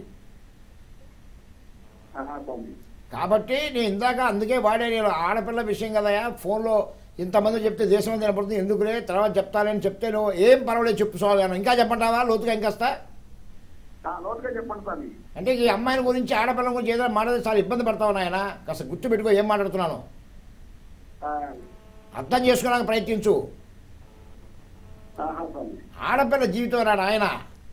ఆహా, స్వామి కాబట్టి నేను ఇందాక అందుకే వాడే నేను ఆడపిల్ల విషయం కదయా ఫోన్లో ఇంతమంది చెప్తే దేశం అంతా నిలబడుతుంది ఎందుకులే తర్వాత చెప్తానని చెప్తే నువ్వు ఏం పర్వాలేదు చెప్పు స్వామి ఇంకా చెప్పంటావా లోతుగా ఇంకాస్తా ఆ, లోతుగా చెప్పండి స్వామి అంటే ఈ అమ్మాయిని గురించి ఆడపిల్ల గురించి ఏదైనా మాట్లాడితే చాలా ఇబ్బంది పడతావు నాయన కాస్త గుర్తు పెట్టుకో ఏం మాట్లాడుతున్నాను ఆ, అర్థం చేసుకోవడానికి ప్రయత్నించు ఆహా, స్వామి ఆడపిల్ల జీవితం రా నాయన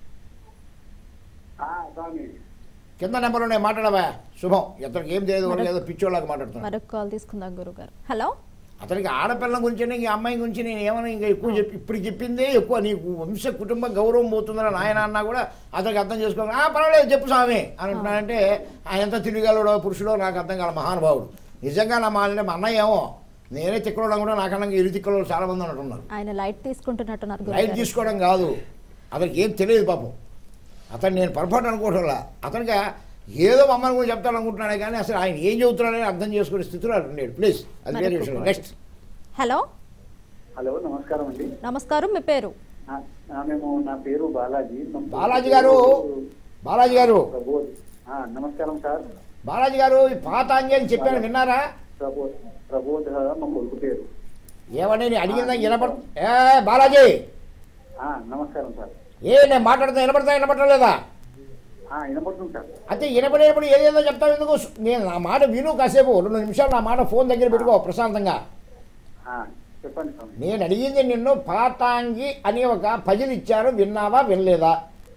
ఆ, స్వామి కింద నెంబర్ ఉన్నాయి మాట్లాడవా శుభం ఇతనికి ఏం తెలియదు వాళ్ళు ఏదో పిచ్చోళ్ళకి మాట్లాడుతున్నాను మరొక కాల్ తీసుకుందాం గురుగారు హలో అతనికి ఆడపిల్ల గురించి ఈ అమ్మాయి గురించి నేను ఏమైనా ఇంకా ఎక్కువ చెప్పి ఇప్పుడు చెప్పిందే ఎక్కువ నీకు వంశ కుటుంబ గౌరవం పోతుందని నాయన అన్నా కూడా అతనికి అర్థం చేసుకోవాలి ఆ పర్వాలేదు చెప్పు స్వామి అని అంటున్నానంటే ఆయన ఎంత తిరిగాలో పురుషుడో నాకు అర్థం కాల మహానుభావుడు నిజంగా నా మా మా అన్నయ్య ఏమో నేనే తిక్కడం కూడా నాకన్నా ఇరు తిక్కలు చాలా మంది ఉన్నట్టున్నారు ఆయన లైట్ తీసుకుంటున్నట్టున్నారు లైట్ గురుగారు తీసుకోవడం కాదు అతనికి ఏం తెలియదు పాపం అతను నేను పొరపాటు అనుకోవటంలా అతనికి ఏదో మమ్మల్ని కూడా చెప్తాను అనుకుంటున్నాడే కానీ అసలు ఆయన ఏం చెబుతున్నాడని అర్థం చేసుకునే స్థితిలో అతను లేడు ప్లీజ్ అది వేరే విషయం నెక్స్ట్ హలో హలో నమస్కారం అండి నమస్కారం మీ పేరు ఆ, ఆ, మేము నా పేరు బాలాజీ మా బాలాజీ గారు బాలాజీ గారు ప్రబోధ్ ఆ, నమస్కారం సార్ బాలాజీ గారు ఈ పాత అంగి అని చెప్పాను విన్నారా ప్రబోధ్ ప్రబోధ మా కొడుకు పేరు ఏమని నేను అడిగిందా వినపడ ఏ బాలాజీ ఆ, నమస్కారం సార్ ఏ నేను మాట్లాడుతా వినపడతా వినపడలేదా ఆ, వినపడుతుంది సార్ అయితే వినపడేటప్పుడు ఏదేదో చెప్తావు ఎందుకు నేను నా మాట విను కాసేపు రెండు నిమిషాలు నా మాట ఫోన్ దగ్గర పెట్టుకో ప్రశాంతంగా ఆ, చెప్పండి స్వామి నేను అడిగింది నిన్ను పాతాంగి అని ఒక పజిల్ ఇచ్చారు విన్నావా వినలేదా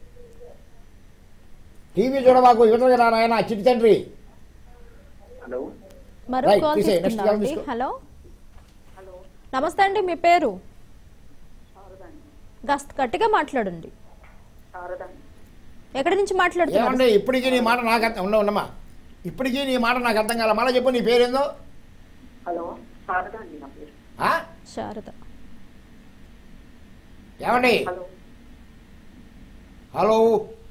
టీవీ చూడవాకు యువతగా రా నాయన చిట్టి తండ్రి హలో మరొక Right, కాల్ తీసేయ్, next తీసుకుందాం call అండి తీసుకో. హలో నమస్తే అండి మీ పేరు గస్త గట్టిగా మాట్లాడండి ఎక్కడి నుంచి మాట్లాడుతున్నారు ఏమంటే ఇప్పటికీ నీ మాట నాకు అర్థం ఉండ ఉండమ్మా ఇప్పటికీ నీ మాట నాకు అర్థం కాల మళ్ళీ చెప్పు నీ పేరేందో హలో శారదా అండి నా పేరు ఆ? శారద ఏమండి హలో హలో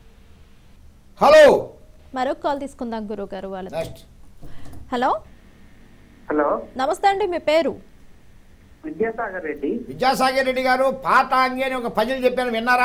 హలో మరొక కాల్ తీసుకుందాం గురువు గారు వాళ్ళ నెక్స్ట్ హలో హలో నమస్తే అండి మీ పేరు విద్యాసాగర్ రెడ్డి విద్యాసాగర్ రెడ్డి గారు పాతాంగి అని ఒక పజిల్ చెప్పాను విన్నారా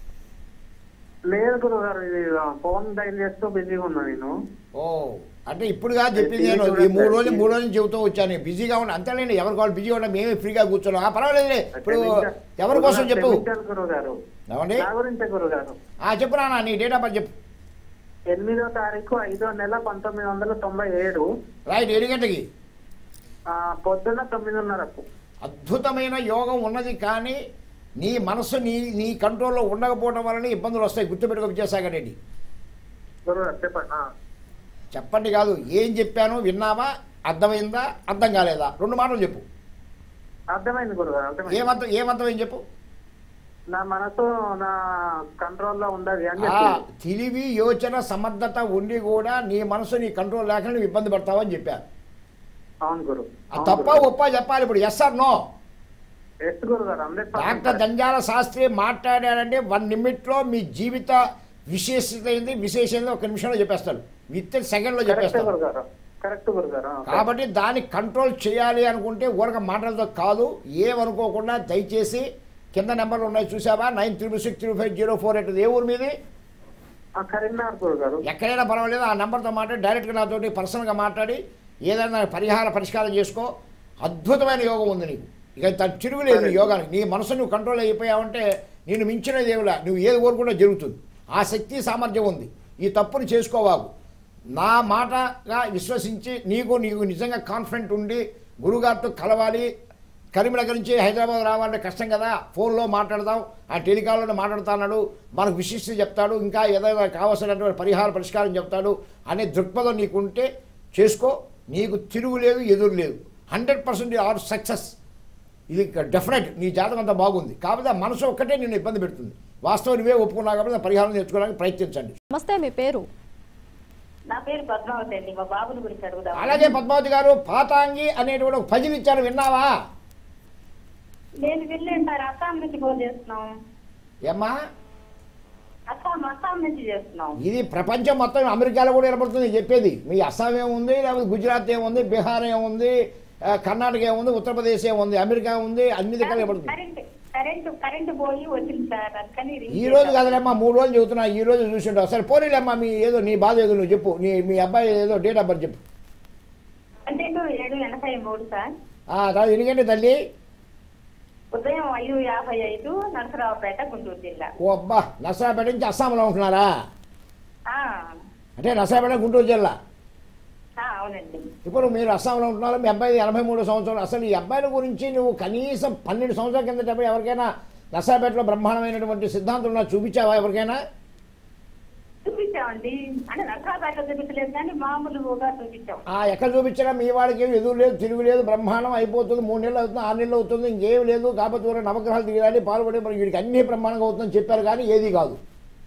లేదు గురువు గారు ఇది ఫోన్ డైల్ చేస్తూ బిజీగా ఉన్నా నేను ఓ అంటే ఇప్పుడుగా చెప్పింది నేను ఈ మూడు రోజులు మూడు రోజులు చెబుతూ వచ్చాను బిజీగా ఉండి అంతేలేండి ఎవరి వాళ్ళు బిజీగా ఉండే మేమే ఫ్రీగా కూర్చోలేం ఆ పర్వాలేదులే ఇప్పుడు ఎవరి కోసం చెప్పు గురువు గారు ఏమండి నా గురించే గురువు గారు ఆ చెప్పు నాన్న నీ డేట్ ఆఫ్ బర్త్ చెప్పు ఎనిమిదో తారీఖు ఐదో నెల పంతొమ్మిది వందల తొంభై ఏడు రైట్ ఏడు గంటకి ఆ, పొద్దున్న తొమ్మిదిన్నరకు అద్భుతమైన యోగం ఉన్నది కానీ నీ మనసు నీ నీ కంట్రోల్లో ఉండకపోవడం వలన ఇబ్బందులు వస్తాయి గుర్తుపెట్టుకో విద్యాసాగర్ రెడ్డి గురువు గారు చెప్పండి ఆ. చెప్పండి కాదు ఏం చెప్పాను విన్నావా అర్థమైందా అర్థం కాలేదా రెండు మాటలు చెప్పు అర్థమైంది గురువు గారు అర్థమైంది ఏమర్థం ఏమర్థమైంది చెప్పు నా మనసు నా కంట్రోల్లో ఉండదు అని ఆ చెప్పి తెలివి యోచన సమర్థత ఉండి కూడా నీ మనసు నీ కంట్రోల్ లేకుండా నువ్వు ఇబ్బంది పడతావని చెప్పాను అవును గురు ఆ తప్ప ఒప్ప చెప్పాలి ఇప్పుడు ఎస్ ఆర్ నో ఎస్ గురు గారు హండ్రెడ్ డాక్టర్ జంజాల శాస్త్రి మాట్లాడాడంటే వన్ నిమిట్లో మీ జీవిత విశేషత ఏంది విశేషంగా ఒక నిమిషంలో చెప్పేస్తాడు విత్ సెకండ్లో కరెక్ట్ చెప్పేస్తాడు గురు గారు కరెక్ట్ గురు గారు కాబట్టి దాన్ని కంట్రోల్ చేయాలి అనుకుంటే ఊరక మాటలతో కాదు ఏమనుకోకుండా దయచేసి కింద నెంబర్లు ఉన్నాయి చూసావా nine triple six three five zero four eight ఏ ఊరు మీది ఆ, కరీంనగర్ గురు గారు ఎక్కడైనా పర్వాలేదు ఆ నెంబర్తో మాట్లాడి డైరెక్ట్గా నాతోటి పర్సనల్గా మాట్లాడి ఏదైనా పరిహార పరిష్కారం చేసుకో అద్భుతమైన యోగం ఉంది నీకు ఇక త- తిరుగులేదు నీ యోగానికి నీ మనసు నువ్వు కంట్రోల్ అయిపోయావంటే నేను మించినది ఏమిలా నువ్వు ఏది కోరుకుంటే జరుగుతుంది ఆ శక్తి సామర్థ్యం ఉంది ఈ తప్పుని చేసుకోవాకు నా మాటగా విశ్వసించి నీకు నీకు నిజంగా కాన్ఫిడెంట్ ఉండి గురుగారితో కలవాలి కరీంనగర్ నుంచి హైదరాబాద్ రావాలంటే కష్టం కదా ఫోన్లో మాట్లాడదాం ఆ టెలికాల్లో మాట్లాడుతున్నాడు మనకు విశిష్ట చెప్తాడు ఇంకా ఏదైనా కావాల్సినటువంటి పరిహార పరిష్కారం చెప్తాడు అనే దృక్పథం నీకుంటే చేసుకో నీకు తిరుగు లేదు ఎదురు లేదు హండ్రెడ్ పర్సెంట్ ఆర్ సక్సెస్ ఇది డెఫినెట్ నీ జాతకం అంతా బాగుంది కాకపోతే ఆ మనసు ఒక్కటే నిన్ను ఇబ్బంది పెడుతుంది వాస్తవం నువ్వే ఒప్పుకున్నావు కాబట్టి దాని పరిహారం నేర్చుకోవడానికి ప్రయత్నించండి నమస్తే మీ పేరు నా పేరు పద్మావతి అండి మా బాబుని గురించి అడుగుదాం అలాగే పద్మావతి గారు పాతాంగి అనేటువంటి ఒక పజిల్ ఇచ్చారు విన్నావా నేను వెళ్ళాను సార్ అస్సాం నుంచి ఫోన్ చేస్తున్నాం ఏమ్మా అస్సాం అస్సాం నుంచి చేస్తున్నాం ఇది ప్రపంచం మొత్తం అమెరికాలో కూడా వినపడుతుంది చెప్పేది మీ అస్సాం ఏముంది లేకపోతే గుజరాత్ ఏముంది బీహార్ ఏముంది ఆ, కర్ణాటక ఏముంది ఉత్తరప్రదేశ్ ఏముంది అమెరికా ఉంది అన్ని దగ్గర వినపడుతుంది కరెంట్ కరెంట్ కరెంట్ పోయి వచ్చింది సార్ అందుకని రింగ్ ఈ రోజు చేశాను. కదలేమ్మా మూడు రోజులు చెబుతున్నా ఈ రోజు చూసింటావు సరే పోనీలేమ్మా మీ ఏదో నీ బాధ ఏదో నువ్వు చెప్పు నీ మీ అబ్బాయి ఏదో డేట్ ఆఫ్ బర్త్ చెప్పు పన్నెండు ఏడు ఎనభై మూడు సార్ ఆ, తర్వాత ఎందుకంటే తల్లి ఉదయం ఐదు యాభై ఐదు నరసరావుపేట గుంటూరు జిల్లా ఓ అబ్బా నర్సాపేట నుంచి అస్సాంలో ఉంటున్నారా ఆ, అంటే నర్సాపేట గుంటూరు జిల్లా ఆ, అవునండి ఇప్పుడు మీరు అస్సాంలో ఉంటున్నారు మీ అబ్బాయి ఎనభై మూడు సంవత్సరాలు అసలు ఈ అబ్బాయిల గురించి నువ్వు కనీసం పన్నెండు సంవత్సరాల కిందట ఎవరికైనా నర్సాపేటలో బ్రహ్మాండమైనటువంటి సిద్ధాంతం నాకు చూపించావా ఎవరికైనా చూపించామండి అంటే నరసరావుపేట చూపించలేదు కానీ మామూలుగా చూపించాం ఆ ఎక్కడ చూపించినా మీ వాడికి ఏమి ఎదురు లేదు తిరుగు లేదు బ్రహ్మాండం అయిపోతుంది మూడు నెలలు అవుతుంది ఆరు నెలలు అవుతుంది ఇంకేం లేదు కాకపోతే ఊరే నవగ్రహాలు దిగాలి పాల్పడి మరి వీడికి అన్ని బ్రహ్మాండంగా అవుతుందని చెప్పారు కానీ ఏది కాదు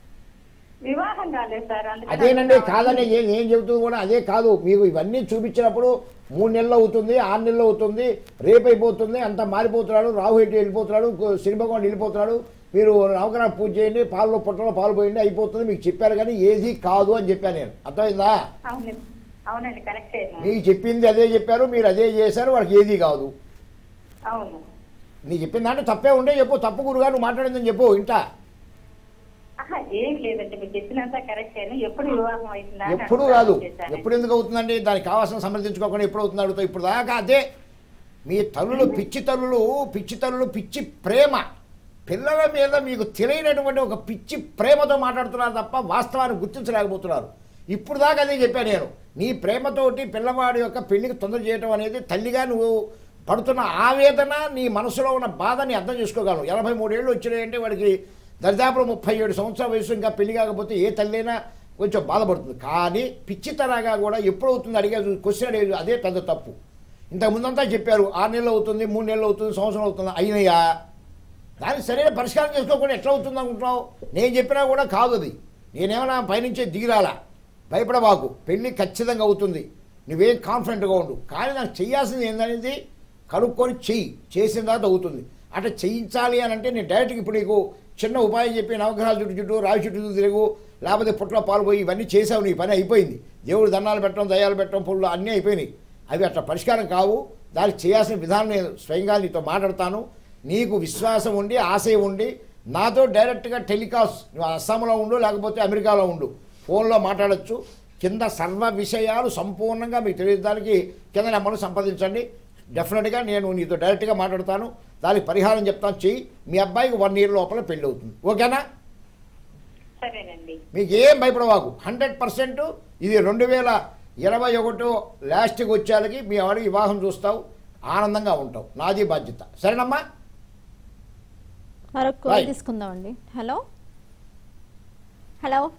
వివాహం కాలేదు సార్ అందుకని అదేనండి అడుగుదామని. కాదని ఏం ఏం చెబుతుంది కూడా అదే కాదు మీకు ఇవన్నీ చూపించినప్పుడు మూడు నెలలు అవుతుంది ఆరు నెలలు అవుతుంది రేపు అయిపోతుంది అంత మారిపోతున్నాడు రాహు ఎట్టి వెళ్ళిపోతున్నాడు శ్రీభగవాన్ వెళ్ళిపోతున్నాడు మీరు నవగ్రహ పూజ చేయండి పాలలో పుట్టలో పాలు పోయండి అయిపోతుంది మీకు చెప్పారు కానీ ఏది కాదు అని చెప్పాను నేను అర్థమైందా అవునండి అవునండి కరెక్టే మీకు చెప్పింది అదే చెప్పారు మీరు అదే చేశారు వాళ్ళకి ఏది కాదు అవును నీ చెప్పిన దాంట్లో తప్పే ఉండే చెప్పు తప్పు గురుగా నువ్వు మాట్లాడిందని చెప్పు ఇంటా ఆహా, ఏం లేదండి మీరు చెప్పినంత కరెక్టే ఎప్పుడు వివాహం అవుతుందా అని ఎప్పుడు అడుగుదామని కాదు చేశాను. ఎప్పుడు ఎందుకు అవుతుందండి దానికి కావాల్సిన సమర్థించుకోకుండా ఎప్పుడు అవుతుంది అడుగుతావు ఇప్పుడు దాకా అదే మీ తల్లులు పిచ్చి తల్లులు పిచ్చి తల్లులు పిచ్చి ప్రేమ పిల్లల మీద మీకు తెలియనటువంటి ఒక పిచ్చి ప్రేమతో మాట్లాడుతున్నారు తప్ప వాస్తవాన్ని గుర్తించలేకపోతున్నారు ఇప్పుడు దాకా అదే చెప్పాను నేను నీ ప్రేమతోటి పిల్లవాడి యొక్క పెళ్లికి తొందర చేయటం అనేది తల్లిగా నువ్వు పడుతున్న ఆవేదన నీ మనసులో ఉన్న బాధని అర్థం చేసుకోగలను ఎనభై మూడేళ్ళు వచ్చినాయంటే వాడికి దరిదాపులు ముప్పై ఏడు సంవత్సరాల వయసు ఇంకా పెళ్లి కాకపోతే ఏ తల్లైనా కొంచెం బాధపడుతుంది కానీ పిచ్చితనగా కూడా ఎప్పుడు అవుతుంది అడిగే క్వశ్చన్ అడిగేది అదే పెద్ద తప్పు ఇంతకు ముందంతా చెప్పారు ఆరు నెలలు అవుతుంది మూడు నెలలు అవుతుంది సంవత్సరం అవుతుంది అయినయా దానికి సరైన పరిష్కారం చేసుకోకుండా ఎట్లా అవుతుంది అనుకుంటున్నావు నేను చెప్పినా కూడా కాదు అది నేనేమన్నా పైనుంచే దిగిరాలా భయపడబాకు పెళ్ళి ఖచ్చితంగా అవుతుంది నువ్వేం కాన్ఫిడెంట్గా ఉండు కానీ నాకు చేయాల్సింది ఏందనేది కనుక్కొని చెయ్యి చేసిన తర్వాత అవుతుంది అట్లా చేయించాలి అని అంటే నేను డైరెక్ట్గా ఇప్పుడు నీకు చిన్న ఉపాయం చెప్పి నవగ్రహాల చుట్టూ చుట్టూ రావి చుట్టూ తిరుగు లేకపోతే పుట్లో పాల్పోయి ఇవన్నీ చేసావు నీ పని అయిపోయింది దేవుడు దండాలు పెట్టడం దయాలు పెట్టడం పుళ్ళు అన్నీ అయిపోయినాయి అవి అట్లా పరిష్కారం కావు దానికి చేయాల్సిన విధానం నేను స్వయంగా నీతో మాట్లాడతాను నీకు విశ్వాసం ఉండి ఆశయం ఉండి నాతో డైరెక్ట్గా టెలికాస్ట్ నువ్వు అస్సాంలో ఉండు లేకపోతే అమెరికాలో ఉండు ఫోన్లో మాట్లాడొచ్చు కింద సర్వ విషయాలు సంపూర్ణంగా మీకు తెలియడానికి కింద నెంబర్ను సంప్రదించండి డెఫినెట్గా నేను నీతో డైరెక్ట్గా మాట్లాడతాను దానికి పరిహారం చెప్తాను చెయ్యి మీ అబ్బాయికి వన్ ఇయర్ లోపల పెళ్ళి అవుతుంది ఓకేనా సరేనండి మీకు ఏం భయపడవాకు హండ్రెడ్ పర్సెంట్ ఇది రెండు వేల ఇరవై ఒకటో లాస్ట్కి వచ్చేళ్ళకి మీ ఆవిడకి వివాహం చూస్తావు ఆనందంగా ఉంటావు నాది బాధ్యత సరేనమ్మా మరొక కాల్ Right. తీసుకుందామండి హలో హలో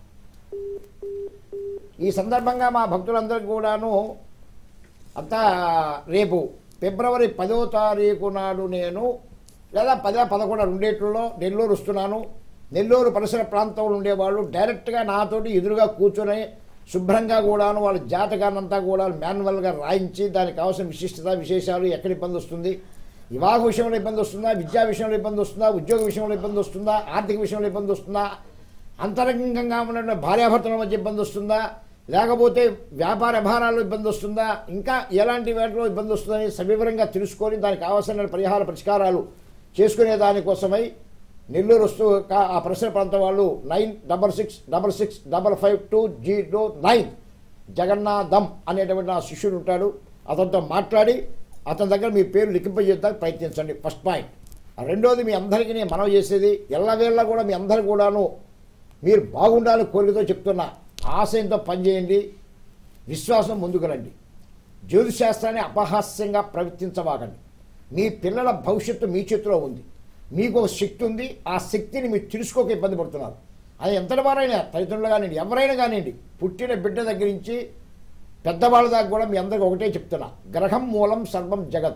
ఈ సందర్భంగా మా భక్తులందరికీ కూడాను అంతా రేపు ఫిబ్రవరి పదో తారీఖు నాడు నేను లేదా పదో పదకొండు రెండేట్లలో నెల్లూరు వస్తున్నాను నెల్లూరు పరిసర ప్రాంతంలో ఉండేవాళ్ళు డైరెక్ట్గా నాతోటి ఎదురుగా కూర్చొని శుభ్రంగా కూడాను వాళ్ళ జాతకాన్నంతా కూడా మాన్యువల్గా రాయించి దానికి కావాల్సిన విశిష్టత విశేషాలు ఎక్కడ ఇబ్బంది వస్తుంది వివాహ విషయంలో ఇబ్బంది వస్తుందా విద్యా విషయంలో ఇబ్బంది వస్తుందా ఉద్యోగ విషయంలో ఇబ్బంది వస్తుందా ఆర్థిక విషయంలో ఇబ్బంది వస్తుందా అంతరంగంగా ఉన్న భార్యాభర్తల మధ్య ఇబ్బంది వస్తుందా లేకపోతే వ్యాపార వ్యవహారాల్లో ఇబ్బంది వస్తుందా ఇంకా ఎలాంటి వాటిలో ఇబ్బంది వస్తుందని సవివరంగా తెలుసుకొని దానికి కావాల్సిన పరిహార పరిష్కారాలు చేసుకునే దానికోసమై నెల్లూరు వస్తూ కా- ఆ పరిసర ప్రాంతం వాళ్ళు nine double six double six double five two zero nine Jagannatham అనేటువంటి నా శిష్యుడు ఉంటాడు అతనితో మాట్లాడి అతని దగ్గర మీ పేరు లిఖింపజేయడానికి ప్రయత్నించండి ఫస్ట్ పాయింట్ రెండోది మీ అందరికీ నేను మనవి చేసేది ఎల్లవేళ్ళ కూడా మీ అందరు కూడాను మీరు బాగుండాలని కోరికతో చెప్తున్నా ఆశయంతో పనిచేయండి విశ్వాసం ముందుకు రండి జ్యోతిశాస్త్రాన్ని అపహాస్యంగా ప్రవర్తించవాకండి మీ పిల్లల భవిష్యత్తు మీ చేతిలో ఉంది మీకు ఒక శక్తి ఉంది ఆ శక్తిని మీరు తెలుసుకోక ఇబ్బంది పడుతున్నారు అది ఎంతటి వారైనా తల్లిదండ్రులు కానివ్వండి ఎవరైనా కానివ్వండి పుట్టిన బిడ్డ దగ్గర నుంచి పెద్దవాళ్ళ దాకా కూడా మీ అందరికి ఒకటే చెప్తున్నా గ్రహం మూలం సర్వం జగత్తు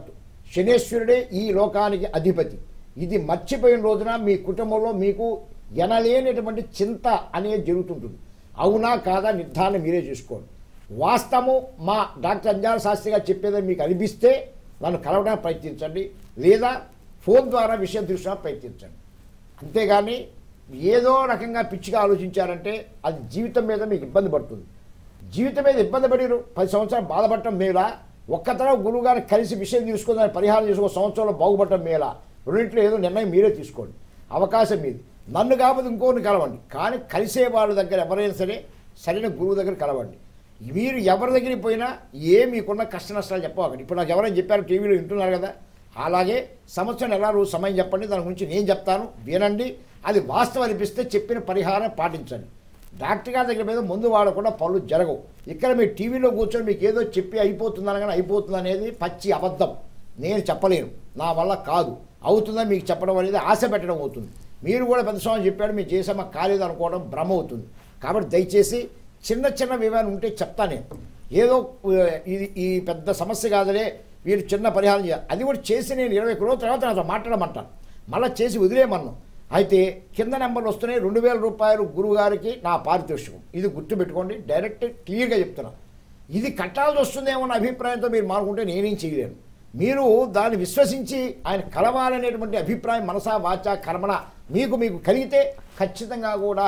శనేశ్వరుడే ఈ లోకానికి అధిపతి ఇది మర్చిపోయిన రోజున మీ కుటుంబంలో మీకు ఎనలేనటువంటి చింత అనేది జరుగుతుంటుంది అవునా కాదా నిర్ధారణ మీరే చేసుకోండి వాస్తవము మా డాక్టర్ అంజాల శాస్త్రి గారు చెప్పేదని మీకు అనిపిస్తే నన్ను కలవడానికి ప్రయత్నించండి లేదా ఫోన్ ద్వారా విషయం తెలుసుకోవడానికి ప్రయత్నించండి అంతేగాని ఏదో రకంగా పిచ్చిగా ఆలోచించారంటే అది జీవితం మీద మీకు ఇబ్బంది పడుతుంది జీవితం మీద ఇబ్బంది పడిరు పది సంవత్సరాలు బాధపడటం మేలా ఒక్కతరం గురువు గారిని కలిసి విషయం తీసుకుని దాన్ని పరిహారం చేసుకో సంవత్సరంలో బాగుపడటం మేలా రెండింటిలో ఏదో నిర్ణయం మీరే తీసుకోండి అవకాశం మీది నన్ను కాకపోతే ఇంకోరిని కలవండి కానీ కలిసే వాళ్ళ దగ్గర ఎవరైనా సరే సరైన గురువు దగ్గర కలవండి మీరు ఎవరి దగ్గరికి పోయినా ఏ మీకున్న కష్ట నష్టాలు చెప్పకండి ఇప్పుడు నాకు ఎవరైనా చెప్పారు టీవీలో వింటున్నారు కదా అలాగే సంవత్సరం ఎలా రోజు సమయం చెప్పండి దాని గురించి నేను చెప్తాను వినండి అది వాస్తవం అనిపిస్తే చెప్పిన పరిహారం పాటించండి డాక్టర్ గారి దగ్గర మీద ముందు వాడకుండా పనులు జరగవు ఇక్కడ మీరు టీవీలో కూర్చొని మీకు ఏదో చెప్పి అయిపోతుందని కానీ అయిపోతుంది అనేది పచ్చి అబద్ధం నేను చెప్పలేను నా వల్ల కాదు అవుతుందని మీకు చెప్పడం అనేది ఆశ పెట్టడం అవుతుంది మీరు కూడా పెద్ద స్వామి చెప్పాడు మీరు చేసామా కాలేదు అనుకోవడం భ్రమ అవుతుంది కాబట్టి దయచేసి చిన్న చిన్న వివరణ ఉంటే చెప్తా నేను ఏదో ఆ, ఇది ఈ పెద్ద సమస్య కాదలే వీరు చిన్న పరిహారం చేయాలి అది కూడా చేసి నేను ఇరవై ఒక్క రోజుల తర్వాత నాతో మాట్లాడమంటాను మళ్ళీ చేసి వదిలేయమన్నాను అయితే కింద నెంబర్లు వస్తున్నాయి రెండు వేల రూపాయలు గురువు గారికి నా పారితోషికం ఇది గుర్తుపెట్టుకోండి డైరెక్ట్ క్లియర్గా చెప్తున్నాను ఇది కట్టాల్సి వస్తుందేమో అన్న అభిప్రాయంతో మీరు మానుకుంటే నేనేం చేయలేను మీరు దాన్ని విశ్వసించి ఆయన కలవాలనేటువంటి అభిప్రాయం మనసా వాచ కర్మణ మీకు మీకు కలిగితే ఖచ్చితంగా కూడా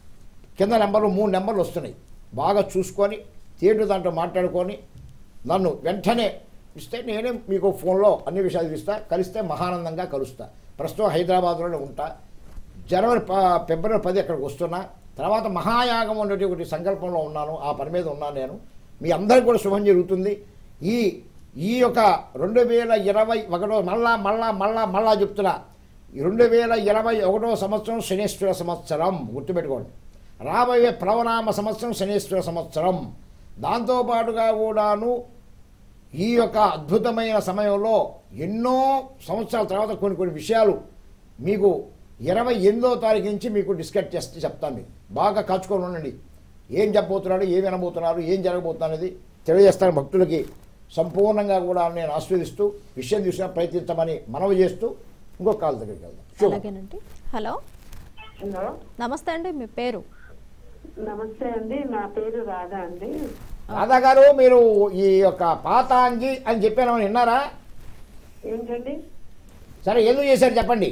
కింద నెంబర్లు మూడు నెంబర్లు వస్తున్నాయి బాగా చూసుకొని తేటు దాంట్లో మాట్లాడుకొని నన్ను వెంటనే ఇస్తే నేనే మీకు ఫోన్లో అన్ని విషయాలు ఇస్తా కలిస్తే మహానందంగా కలుస్తా ప్రస్తుతం హైదరాబాద్లోనే ఉంటా జనవరి ప- ఫిబ్రవరి పది అక్కడికి వస్తున్నా తర్వాత మహాయాగం అనేటి ఒకటి సంకల్పంలో ఉన్నాను ఆ పని మీద ఉన్నాను నేను మీ అందరికీ కూడా శుభం జరుగుతుంది ఈ ఈ యొక్క రెండు వేల ఇరవై ఒకటో మళ్ళా మళ్ళా మళ్ళా మళ్ళా చెప్తున్నా ఈ రెండు వేల ఇరవై ఒకటో సంవత్సరం శనేశ్వర సంవత్సరం గుర్తుపెట్టుకోండి రాబోయే ప్లవనామ సంవత్సరం శనేశ్వర సంవత్సరం దాంతోపాటుగా కూడాను ఈ యొక్క అద్భుతమైన సమయంలో ఎన్నో సంవత్సరాల తర్వాత కొన్ని కొన్ని విషయాలు మీకు ఇరవై ఎనిమిదో తారీఖు నుంచి మీకు డిస్కస్ చేస్తే చెప్తాను మీకు బాగా కాచుకొని ఉండండి ఏం చెప్పబోతున్నాడు ఏం వినబోతున్నారు ఏం జరగబోతున్నారు అనేది తెలియజేస్తాను భక్తులకి సంపూర్ణంగా కూడా నేను ఆస్వాదిస్తూ విషయం తీసుకుని ప్రయత్నించమని మనవి చేస్తూ ఇంకొక కాల్ దగ్గరికి వెళ్దాం శుభం. అలాగేనండి హలో హలో నమస్తే అండి మీ పేరు నమస్తే అండి నా పేరు రాధా అండి రాధా గారు మీరు ఈ యొక్క పాతాంగి అని చెప్పాను విన్నారా ఏంటండి సరే ఎందుకు చేశారు చెప్పండి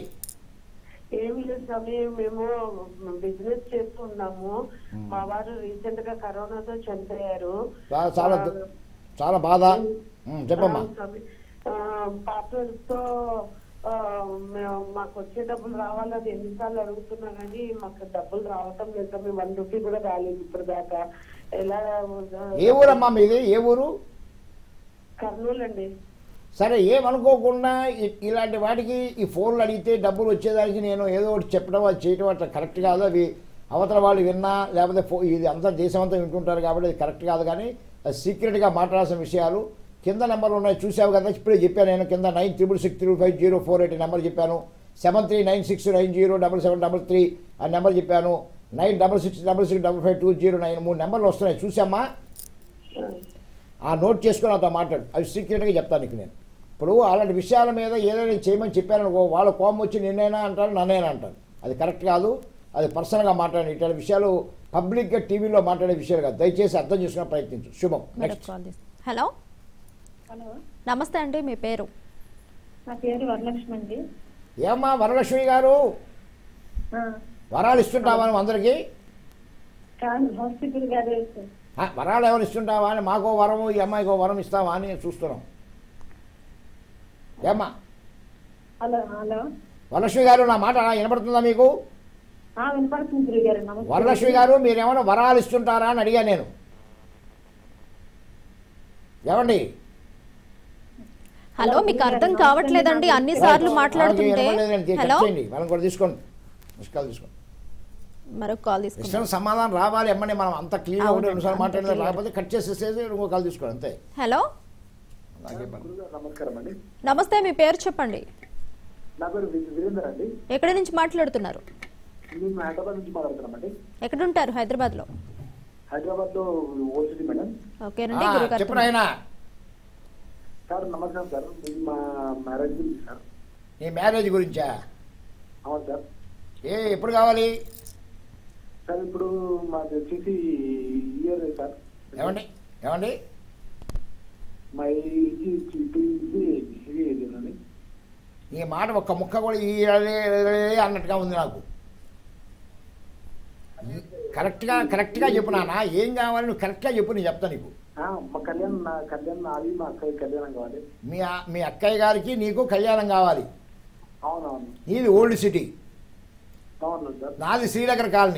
ఏమి లేదు స్వామి మేము బిజినెస్ చేస్తున్నాము మా వారు రీసెంట్ గా కరోనాతో చనిపోయారు చాలా చాలా చాలా బాధ ఉమ్, చెప్పమ్మా ఆ, స్వామి. ఆ, పార్ట్నర్స్ తో ఆ, మేము మాకు వచ్చే డబ్బులు రావాలి అది ఎన్నిసార్లు అడుగుతున్నా కానీ మాకు డబ్బులు రావటం లేదు స్వామి వన్ రూపీ కూడా రాలేదు ఇప్పుడు దాకా ఎలా ఏ ఊరమ్మా మీది ఏ ఊరు కర్నూలు అండి సరే ఏమనుకోకుండా ఇ- ఇలాంటి వాటికి ఈ ఫోన్లు అడిగితే డబ్బులు వచ్చేదానికి నేను ఏదో ఒకటి చెప్పడం అది చేయడం అట్లా కరెక్ట్ కాదు అవి అవతల వాళ్ళు విన్నా లేకపోతే ఫో ఇది అంతా దేశం అంతా వింటుంటారు కాబట్టి అది కరెక్ట్ కాదు కానీ అది సీక్రెట్గా మాట్లాడాల్సిన విషయాలు కింద నెంబర్లు ఉన్నాయి చూసావు కదా ఇప్పుడే చెప్పాను నేను కింద nine triple six three five zero four eight number చెప్పాను seven three nine six nine zero double seven double three ఆ నెంబర్ చెప్పాను nine double six double six double five two zero nine మూడు నెంబర్లు వస్తున్నాయి చూసామ్మా ఆ నోట్ చేసుకుని నాతో మాట్లాడు అవి సీక్రెట్గా చెప్తాను నీకు నేను ఇప్పుడు అలాంటి విషయాల మీద ఏదైనా చేయమని చెప్పారనుకో వాళ్ళ కోపం వచ్చి నిన్నైనా అంటారు నన్నైనా అంటారు అది కరెక్ట్ కాదు అది పర్సనల్గా మాట్లాడండి ఇట్లాంటి విషయాలు పబ్లిక్గా టీవీలో మాట్లాడే విషయాలు కాదు దయచేసి అర్థం చేసుకునే ప్రయత్నించు శుభం మరొక నెక్స్ట్ కాల్ తీసు- హలో హలో నమస్తే అండి మీ పేరు నా పేరు వరలక్ష్మి అండి ఏమ్మా వరలక్ష్మి గారు ఆ, వరాలు ఇస్తుంటావా నువ్వు అందరికీ కాదు హాస్పిటల్ గారు ఆ, వరాలు ఎవరు ఇస్తుంటావా అని మాకో వరము ఈ అమ్మాయికో వరం ఇస్తావా అని చూస్తున్నాం ఏమ్మా హలో హలో వరలక్ష్మి గారు నా మాట వినపడుతుందా మీకు ఆ, వినపడుతుంది గురువు గారు నమస్తే వరలక్ష్మి గారు మీరు ఏమైనా వరాలు ఇస్తుంటారా అని అడిగా నేను ఏమండి హలో మీకు అర్థం కావట్లేదండి అన్ని సార్లు వాళ్ళకి మాట్లాడుతుంటే వినపడలేదండి. కట్ హలో చేయండి వాళ్ళని కూడా తీసుకోండి మిస్కాల్ తీసుకోండి మరొక కాల్ తీసుకుందాం ఇష్టం సమాధానం రావాలి ఎమ్మని మనం అంత క్లియర్ అవునండి, ఒకటి రెండుసార్లు అంత మాట్లాడితే clear. రాకపోతే కట్ చేసేసేది ఇంకో కాల్ తీసుకోండి అంతే హలో నాకే పని. నమస్కారం అండి నమస్తే మీ పేరు చెప్పండి నా పేరు వి- వీరేందర్ అండి ఎక్కడి నుంచి మాట్లాడుతున్నారు మేము హైదరాబాద్ నుంచి మాట్లాడుతున్నామండి ఎక్కడుంటారు హైదరాబాద్లో హైదరాబాద్ లో ఓసిటీ మేడం ఓకేనండి ఆ, గురుగారు చెప్పండి ఆయన సార్ నమస్కారం సార్ ఇది మా మ్యారేజ్ గురించి సార్ నీ మ్యారేజ్ గురించా అవును సార్ ఏ ఎప్పుడు కావాలి సార్ ఇప్పుడు మాది వచ్చేసి ఇయర్ సార్ ఏమండి ఏమండి మా ఏజ్ ఇప్పుడు ఇది ఇది ఏదేనండి నీ మాట ఒక్క ముక్క కూడా ఈ అన్నట్టుగా ఉంది నాకు కరెక్ట్గా కరెక్ట్గా చెప్పు నాన్న ఏం కావాలి నువ్వు కరెక్ట్గా చెప్పు నేను చెప్తాను నీకు ఆ, మా కళ్యాణ్ నా కళ్యాణ్ నాది మా అక్కయ్య కళ్యాణం కావాలి మీ ఆ- మీ అక్కయ్య గారికి నీకు కళ్యాణం కావాలి అవునవును నీది ఓల్డ్ సిటీ అవును సార్ నాది శ్రీనగర్ కాలనీ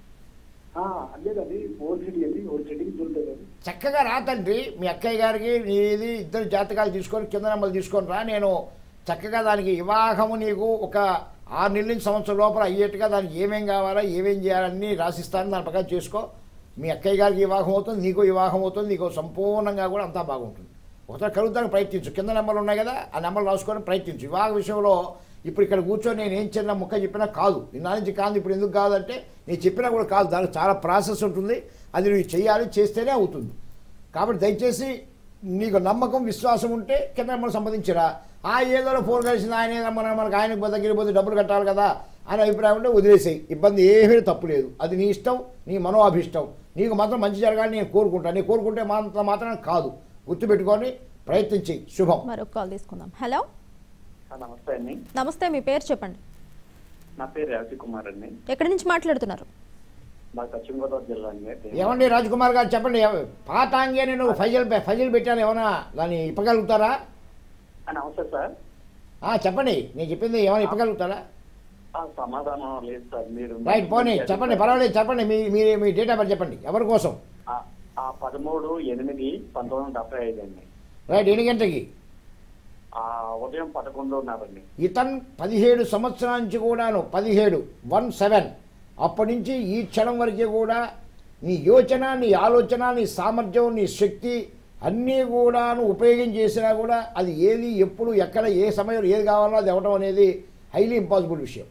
ఆ, లేదు అది ఓల్డ్ సిటీ అది ఓల్డ్ సిటీకి దొరుకుతుంది అది చక్కగా రా తండ్రి మీ అక్కయ్య గారికి నీది ఇద్దరు జాతకాలు తీసుకొని కింద నెంబర్లు తీసుకొని రా నేను చక్కగా దానికి వివాహము నీకు ఒక ఆరు నెలల నుంచి సంవత్సరం లోపల అయ్యేట్టుగా దానికి ఏమేం కావాలా ఏమేం చేయాలన్నీ రాసిస్తాను దాని ప్రకారం చేసుకో మీ అక్కయ్య గారికి వివాహం అవుతుంది నీకు వివాహం అవుతుంది నీకు సంపూర్ణంగా కూడా అంతా బాగుంటుంది ఒకసారి కలుగుతానికి ప్రయత్నించు కింద నెంబర్లు ఉన్నాయి కదా ఆ నెంబర్లు రాసుకొని ప్రయత్నించు వివాహ విషయంలో ఇప్పుడు ఇక్కడ కూర్చొని నేను ఏం చిన్న ముక్క చెప్పినా కాదు నిన్న నుంచి కాదు ఇప్పుడు ఎందుకు కాదంటే నేను చెప్పినా కూడా కాదు దానికి చాలా ప్రాసెస్ ఉంటుంది అది నువ్వు చేయాలి చేస్తేనే అవుతుంది కాబట్టి దయచేసి నీకు నమ్మకం విశ్వాసం ఉంటే కింద నెంబర్ సంపాదించరా ఆ ఏదో ఫోన్ కలిసింది ఆయన ఏదో మన మనకు ఆయనకు దగ్గర పోతే డబ్బులు కట్టాలి కదా అని అభిప్రాయం ఉంటే వదిలేసేయి ఇబ్బంది ఏమీ తప్పు లేదు అది నీ ఇష్టం నీ మనోఅభిష్టం నీకు మాత్రం మంచి జరగాలని నేను కోరుకుంటాను నేను కోరుకుంటే మాత్రం మాత్రం కాదు గుర్తుపెట్టుకొని ప్రయత్నించి శుభం మరొక కాల్ తీసుకుందాం హలో నమస్తే అండి నమస్తే మీ పేరు చెప్పండి నా పేరు రాజీ కుమార్ అండి ఎక్కడి నుంచి మాట్లాడుతున్నారు మా పశ్చిమ గోదావరి జిల్లా అండి ఏమండి రాజ్ కుమార్ గారు చెప్పండి ఎవ- పాతాంగే నేను ఫైజల్ ఫైజల్ పెట్టాను ఏమైనా దాన్ని ఇప్పగలుగుతారా ఆ, నమస్తే సార్ ఆ, చెప్పండి నేను చెప్పింది ఏమైనా ఇప్పగలుగుతారా ఆ, సమాధానం లేదు సార్ మీరు రైట్ పోనీ చెప్పండి పర్వాలేదు చెప్పండి మీ మీ మీ డేట్ ఆఫ్ బర్త్ చెప్పండి ఎవరి కోసం ఆ, ఆ పదమూడు ఎనిమిది పంతొమ్మిది వందల డెబ్బై ఐదు అండి రైట్ ఎన్ని గంటలకి ఆ ఉదయం పదకొండున్నరండి ఇతన్ పదిహేడు సంవత్సరాల నుంచి కూడాను పదిహేడు వన్ సెవెన్ అప్పటి నుంచి ఈ క్షణం వరకు కూడా నీ యోచన నీ ఆలోచన నీ సామర్థ్యం నీ శక్తి అన్నీ కూడాను ఉపయోగం చేసినా కూడా అది ఏది ఎప్పుడు ఎక్కడ ఏ సమయంలో ఏది కావాలో అది అవ్వడం అనేది హైలీ ఇంపాసిబుల్ విషయం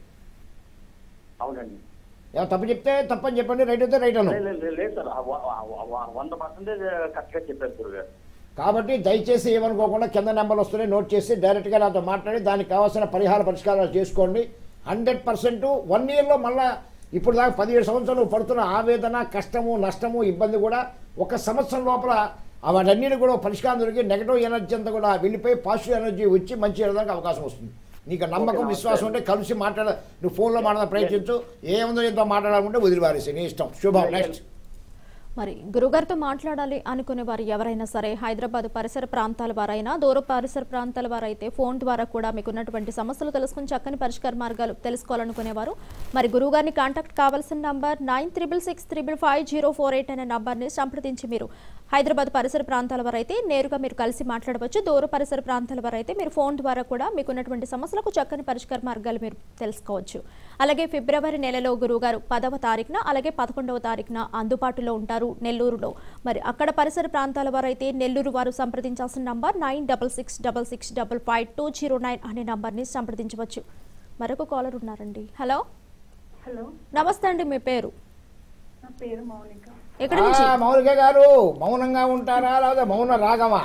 అవునండి ఏమైనా తప్పు చెప్తే తప్పని చెప్పండి రైట్ అయితే రైట్ అను లే- లే- లే- లేదు సార్ ఆ వ- ఆ వ- ఆ వంద పర్సెంటేజ్ కరెక్ట్ గా చెప్పారు గురుగారు కాబట్టి దయచేసి ఏమనుకోకుండా కింద నెంబర్లు వస్తున్నాయి నోట్ చేసి డైరెక్ట్గా నాతో మాట్లాడి దానికి కావాల్సిన పరిహార పరిష్కారాలు చేసుకోండి హండ్రెడ్ పర్సెంట్ వన్ ఇయర్లో మళ్ళా ఇప్పుడు దాకా పదిహేడు సంవత్సరాలు పడుతున్న ఆవేదన కష్టము నష్టము ఇబ్బంది కూడా ఒక సంవత్సరం లోపల వాటన్నిటి కూడా పరిష్కారం దొరికి నెగటివ్ ఎనర్జీ అంతా కూడా వెళ్ళిపోయి పాజిటివ్ ఎనర్జీ వచ్చి మంచి చేయడానికి అవకాశం వస్తుంది నీకు నమ్మకం ఓకే, విశ్వాసం ఉంటే కలిసి మాట్లాడ నువ్వు ఫోన్లో మాట్లాడ ప్రయత్నించు ఏముందో ఎంతో మాట్లాడాలంటే వదిలివారేసి నీ ఇష్టం శుభం నెక్స్ట్ మరి గురుగారితో మాట్లాడాలి అనుకునే వారు ఎవరైనా సరే హైదరాబాద్ పరిసర ప్రాంతాల వారైనా దూర పరిసర ప్రాంతాల వారైతే ఫోన్ ద్వారా కూడా మీకు ఉన్నటువంటి సమస్యలు తెలుసుకుని చక్కని పరిష్కార మార్గాలు తెలుసుకోవాలనుకునేవారు మరి గురుగారిని కాంటాక్ట్ కావాల్సిన number nine triple six triple five zero four eight అనే నంబర్ని సంప్రదించి మీరు హైదరాబాద్ పరిసర ప్రాంతాల వారైతే నేరుగా మీరు కలిసి మాట్లాడవచ్చు దూర పరిసర ప్రాంతాల వారైతే మీరు ఫోన్ ద్వారా కూడా మీకు ఉన్నటువంటి సమస్యలకు చక్కని పరిష్కార మార్గాలు మీరు తెలుసుకోవచ్చు అలాగే ఫిబ్రవరి నెలలో గురువుగారు పదవ తారీఖున అలాగే పదకొండవ తారీఖున అందుబాటులో ఉంటారు నెల్లూరులో మరి అక్కడ పరిసర ప్రాంతాల వారైతే నెల్లూరు వారు సంప్రదించాల్సిన number nine double six double six double five two zero nine అనే నంబర్ని సంప్రదించవచ్చు మరొక కాలర్ ఉన్నారండి హలో హలో నమస్తే అండి మీ పేరు నా పేరు మౌనిక ఎక్కడి నుంచి ఆ, మౌలిక గారు మౌనంగా ఉంటారా లేదా మౌన రాగమా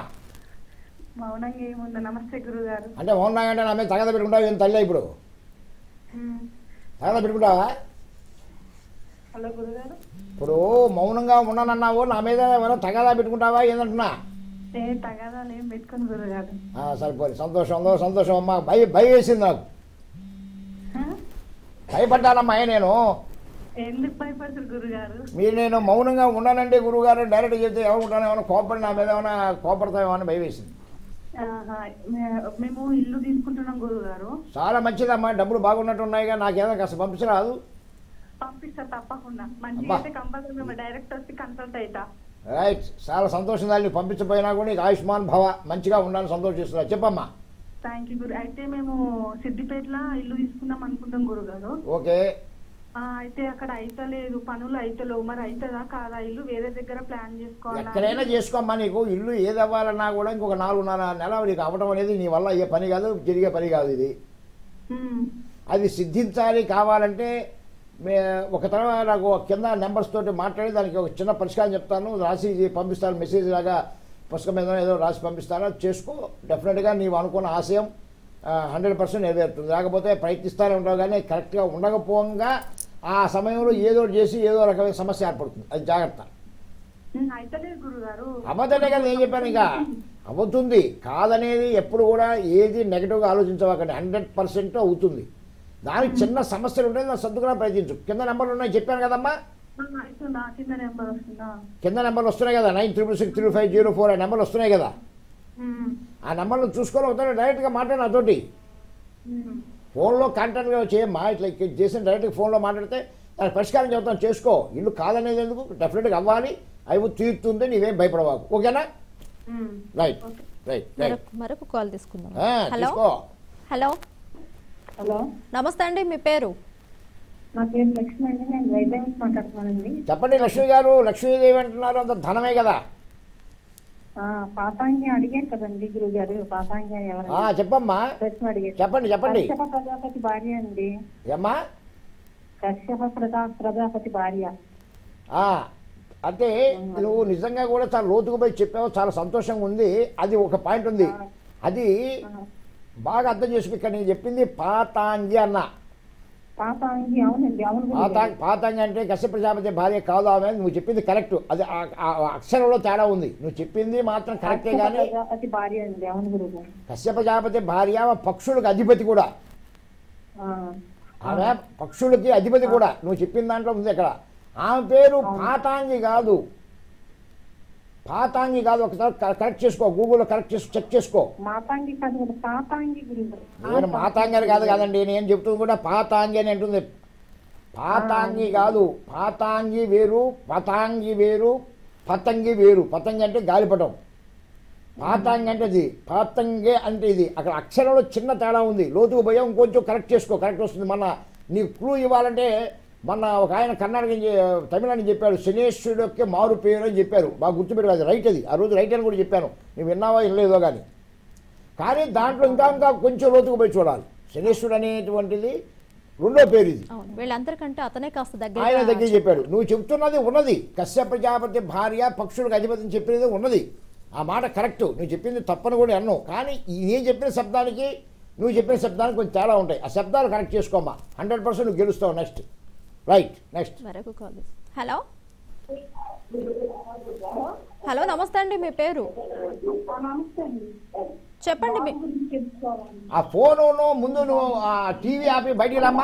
మౌనంగా ఏముంది నమస్తే గురుగారు అంటే మౌనంగా అంటే నా మీద తగద పెట్టుకుంటావు ఏం తల్లి ఇప్పుడు తగద పెట్టుకుంటావా హలో గురుగారు ఇప్పుడు మౌనంగా ఉన్నానన్నావు నా మీద ఏమైనా తగదా పెట్టుకుంటావా ఏందంటున్నా ఏ తగాదాలు ఏం పెట్టుకుని గురుగారు ఆ, సరిపోయి సంతోషం ఉందో సంతోషం అమ్మా భయ భయం వేసింది నాకు భయపడ్డానమ్మా ఏ నేను ఎందుకు భయపడతారు గురుగారు మీరు నేను మౌనంగా ఉన్నానండి గురువుగారు డైరెక్ట్ చెప్తే ఏమనుకుంటాను ఏమైనా కోపడి నా మీద ఏమైనా కోపడతామో అని భయం వేసింది ఆహా, మే- మేము ఇల్లు తీసుకుంటున్నాం గురుగారు చాలా మంచిదమ్మా డబ్బులు బాగున్నట్టు ఉన్నాయిగా నాకేదో కాస్త పంపించరాదు పంపిస్తా తప్పకుండా మంచిగా అబ్బా. అయితే కంపల్సరీ మేము డైరెక్ట్ వచ్చి కన్సల్ట్ అవుతా రైట్ చాలా సంతోషం దాన్ని పంపించపోయినా కూడా నీకు ఆయుష్మాన్ భవ మంచిగా ఉండాలని సంతోషిస్తున్నా చెప్పమ్మా థ్యాంక్ యూ గురు అయితే మేము సిద్దిపేటలో ఇల్లు తీసుకుందాం అనుకుంటాం గురుగారు ఓకే ఆ, అయితే అక్కడ అయితలేదు పనులు అయితలేవు మరి అవుతుందా కాదా ఇల్లు వేరే దగ్గర ప్లాన్ చేసుకోవాలా ఎక్కడైనా చేసుకోమ్మా నీకు ఇల్లు ఏది అవ్వాలన్నా కూడా ఇంకొక నాలుగున్నర నెల నీకు అవ్వడం అనేది నీ వల్ల అయ్యే పని కాదు జరిగే పని కాదు ఇది ఉమ్. అది సిద్ధించాలి కావాలంటే మే ఒక తర్వాత నాకు కింద నెంబర్స్ తోటి మాట్లాడి దానికి ఒక చిన్న పరిష్కారం చెప్తాను రాసి ఇది పంపిస్తాను మెసేజ్ లాగా పుస్తకం మీద ఏదో రాసి పంపిస్తారా చేసుకో డెఫినెట్గా నీవు అనుకున్న ఆశయం హండ్రెడ్ పర్సెంట్ నెరవేరుతుంది లేకపోతే ప్రయత్నిస్తూనే ఉంటావు కానీ కరెక్ట్గా ఉండకపోగా ఆ సమయంలో ఏదో ఒకటి చేసి ఏదో రకమైన సమస్య ఏర్పడుతుంది అది జాగ్రత్త ఉమ్, అయితలేదు గురుగారు అబద్ధమే కదా నేను చెప్పాను ఇక అవుతుంది కాదనేది ఎప్పుడు కూడా ఏది నెగిటివ్గా ఆలోచించవాకండి హండ్రెడ్ పర్సెంట్ అవుతుంది దానికి చిన్న సమస్యలు ఉంటాయి దాన్ని సర్దుకునే ప్రయత్నించు కింద నెంబర్లు ఉన్నాయి చెప్పాను కదమ్మా ఆ, అవుతుందా కింద నెంబర్ వస్తుందా కింద నెంబర్లు వస్తున్నాయి కదా nine triple six three five zero four ఆ నెంబర్లు వస్తున్నాయి కదా ఉమ్, ఆ నెంబర్లు చూసుకొని ఒకసారి డైరెక్ట్గా మాట్లాడు నాతోటి ఉమ్. ఫోన్లో కాంటాక్ట్గా చేయమ్మా ఇట్లా ఇక్కడ చేసిన డైరెక్ట్గా ఫోన్లో మాట్లాడితే దానికి పరిష్కారం చెబుతాను చేసుకో ఇల్లు కాదనేది ఎందుకు డెఫినెట్గా అవ్వాలి అవి తీరుతుంది నీవేం భయపడవాకు ఓకేనా ఉమ్. రైట్ రైట్ రైట్ మరొక మరొక కాల్ తీసుకుందాం ఆ, హలో తీసుకో హలో హలో నమస్తే అండి మీ పేరు నా పేరు లక్ష్మి అండి నేను వైద్యం నుంచి మాట్లాడుతున్నానండి చెప్పండి లక్ష్మి గారు లక్ష్మీదేవి అంటున్నారు అంత ధనమే కదా ఆ, పాతాంగి అడిగారు కదండి గురువు గారు పాతాంగి ఆ, ఎవరు చెప్పమ్మా ప్రశ్న అడిగారు చెప్పండి చెప్పండి కశ్యప ప్రజాపతి భార్య అండి ఏమ్మా కశ్యప ప్రజా ప్రజాపతి భార్య ఆ, అంటే నువ్వు నిజంగా కూడా చాలా లోతుకు పోయి చెప్పావు చాలా సంతోషంగా ఉంది అది ఒక పాయింట్ ఉంది అది బాగా అర్థం చేసుకో ఇక్కడ నేను చెప్పింది పాతాంగి అన్న పాతాంగి అవునండి అవును గురువు పాతా గారు. పాతాంగి అంటే కశ్య ప్రజాపతి భార్య కాదు ఆమె నువ్వు చెప్పింది కరెక్ట్ అది ఆ- ఆ అక్షరంలో తేడా ఉంది నువ్వు చెప్పింది మాత్రం కరెక్టే కశ్యప కానీ ప్రజాపతి భార్య అండి అవును గురువు గారు. కశ్య ప్రజాపతి భార్య ఆమె పక్షులకు అధిపతి కూడా ఆ, ఆమె పక్షులకి అధిపతి కూడా నువ్వు చెప్పిన దాంట్లో ఉంది అక్కడ ఆమె పేరు పాతాంగి కాదు పాతాంగి కాదు ఒకసారి క- కరెక్ట్ చేసుకో గూగుల్లో కరెక్ట్ చేసి చెక్ చేసుకో మాతాంగి కాదు కదా పాతాంగి గురువు గారు. నేను మాతాంగి అని కాదు కాదండి నేను చెప్తుంది కూడా పాతాంగి అని అంటుంది పాతాంగి కాదు పాతాంగి వేరు పతాంగి వేరు పతంగి వేరు పతంగి అంటే గాలిపటం పాతాంగి అంటే ఇది పాతంగే అంటే ఇది అక్కడ అక్షరంలో చిన్న తేడా ఉంది లోతుకు పోయాం ఇంకొంచెం కరెక్ట్ చేసుకో కరెక్ట్ వస్తుంది మన నీకు క్లూ ఇవ్వాలంటే మొన్న ఒక ఆయన కర్ణాటక నుంచి, తమిళనాడు చెప్పాడు శనేశ్వరుడికి మారు పేరు అని చెప్పారు బాగా గుర్తుపెట్టు అది రైట్ అది ఆ రోజు రైట్ అని కూడా చెప్పాను నువ్వు విన్నావా వినలేదో కానీ కానీ దాంట్లో ఇంకా ఇంకా కొంచెం లోతుకు పోయి చూడాలి శనేశ్వరుడు అనేటువంటిది రెండో పేరు ఇది అవును వీళ్ళందరికంటే అతనే కాస్త ఆయన దగ్గర దగ్గర చెప్పాడు నువ్వు చెప్తున్నది ఉన్నది కశ్యప ప్రజాపతి భార్య పక్షులకు అధిపతి అని చెప్పినది ఉన్నది ఆ మాట కరెక్ట్ నువ్వు చెప్పింది తప్పని కూడా అన్నావు కానీ ఈ నేను చెప్పిన శబ్దానికి నువ్వు చెప్పిన శబ్దానికి కొంచెం తేడా ఉంటాయి ఆ శబ్దాలు కరెక్ట్ చేసుకోమ్మా హండ్రెడ్ పర్సెంట్ నువ్వు గెలుస్తావు నెక్స్ట్ రైట్ నెక్స్ట్ మరొక కాల్ తీసు- హలో హలో నమస్తే అండి మీ పేరు చెప్పండి మీ ఆ ఫోను ముందు నువ్వు ఆ టీవీ ఆపి బయటికి రమ్మా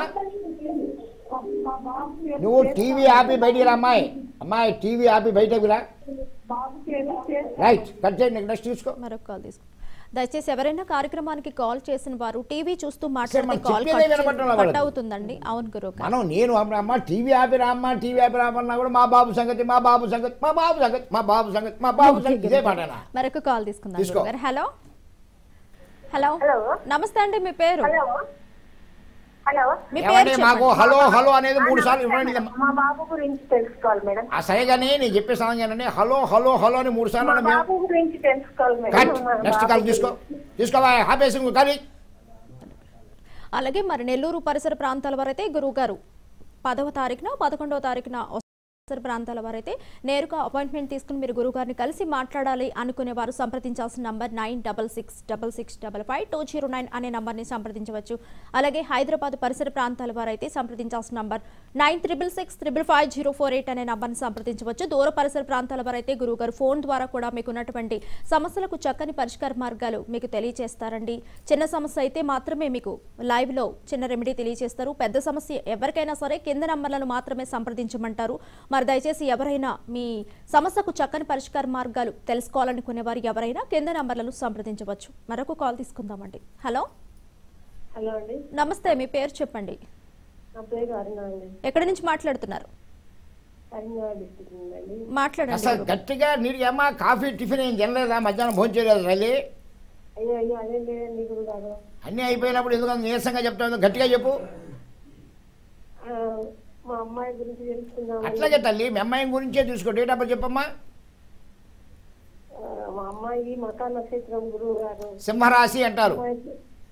నువ్వు టీవీ ఆపి బయటికి రా అమ్మాయి అమ్మాయి టీవీ ఆపి బయటకు రా రైట్ కట్ చేయండి నెక్స్ట్ తీసుకో మరొక కాల్ తీసుకో దయచేసి ఎవరైనా కార్యక్రమానికి కాల్ చేసిన వారు టీవీ చూస్తూ మాట్లాడితే మనం కాల్ చెప్పేదే వినపడటం లేదు కట్ వాళ్ళకి. అవుతుందండి అవును గురువు గారు. మనం నేను అమ్మ అమ్మ టీవీ ఆపి రామ్మా టీవీ ఆపి రామన్నా కూడా మా బాబు సంగతి మా బాబు సంగతి మా బాబు సంగతి మా బాబు సంగతి మా బాబు సంగతి ఇదే పాటనా మరొక కాల్ తీసుకుందాం తీసుకో. గురువు గారు. Hello hello hello. నమస్తే అండి మీ పేరు హలో హలో మీ ఏమండి పేరు మాకు చెప్పండి. హలో హలో అనేది మూడు సార్లు ఇవ్వండి మా బాబు గురించి తెలుసుకోవాలి మేడం ఆ సరే కానీ నేను చెప్పే సమయంగానే హలో హలో హలో అని మూడు సార్లు మా అన్నా మేము బాబు గురించి తెలుసుకోవాలి కట్ మేడం మా నెక్స్ట్ బాబు కాల్ తీసుకో తీసుకోవా ఆపేసి కానీ అలాగే మరి నెల్లూరు పరిసర ప్రాంతాల వారైతే గురువు గారు పదవ తారీఖున పదకొండవ తారీఖున పరిసర ప్రాంతాల వారైతే నేరుగా అపాయింట్మెంట్ తీసుకుని మీరు గురుగారిని కలిసి మాట్లాడాలి అనుకునే వారు సంప్రదించాల్సిన number nine double six double six double five two zero nine అనే నంబర్ని సంప్రదించవచ్చు అలాగే హైదరాబాద్ పరిసర ప్రాంతాల వారైతే సంప్రదించాల్సిన number nine triple six triple five zero four eight అనే నంబర్ని సంప్రదించవచ్చు దూర పరిసర ప్రాంతాల వారైతే గురువుగారు ఫోన్ ద్వారా కూడా మీకు ఉన్నటువంటి సమస్యలకు చక్కని పరిష్కార మార్గాలు మీకు తెలియజేస్తారండి చిన్న సమస్య అయితే మాత్రమే మీకు లైవ్లో చిన్న రెమెడీ తెలియజేస్తారు పెద్ద సమస్య ఎవరికైనా సరే కింద నంబర్లను మాత్రమే సంప్రదించమంటారు మరి దయచేసి ఎవరైనా మీ సమస్యకు చక్కని పరిష్కార మార్గాలు తెలుసుకోవాలనుకునే వారు ఎవరైనా కింద నంబర్లను సంప్రదించవచ్చు మరొక కాల్ తీసుకుందామండి హలో హలో అండి నమస్తే మీ పేరు చెప్పండి నా పేరు అరుణ అండి ఎక్కడి నుంచి మాట్లాడుతున్నారు కరీంనగర్ డిస్టిక్ నుండి మాట్లాడండి అసలు గట్టిగా నీటికి అమ్మా కాఫీ టిఫిన్ ఏం తినలేదా మధ్యాహ్నం భోజనం చేయలేదు రైలు అయ్యో అయ్యో అదే లేదండి గురువు గారు అన్నీ అయిపోయినప్పుడు ఎందుకంత నీరసంగా చెప్తావు గట్టిగా చెప్పు ఆ, మా అమ్మాయి గురించి తెలుసుకుందాం అట్లాగే తల్లి మీ అమ్మాయి గురించే చూసుకో డేట్ ఆఫ్ బర్త్ చెప్పమ్మా మా అమ్మాయి మకా నక్షత్రం గురువు గారు సింహరాశి అంటారు అమ్మాయికి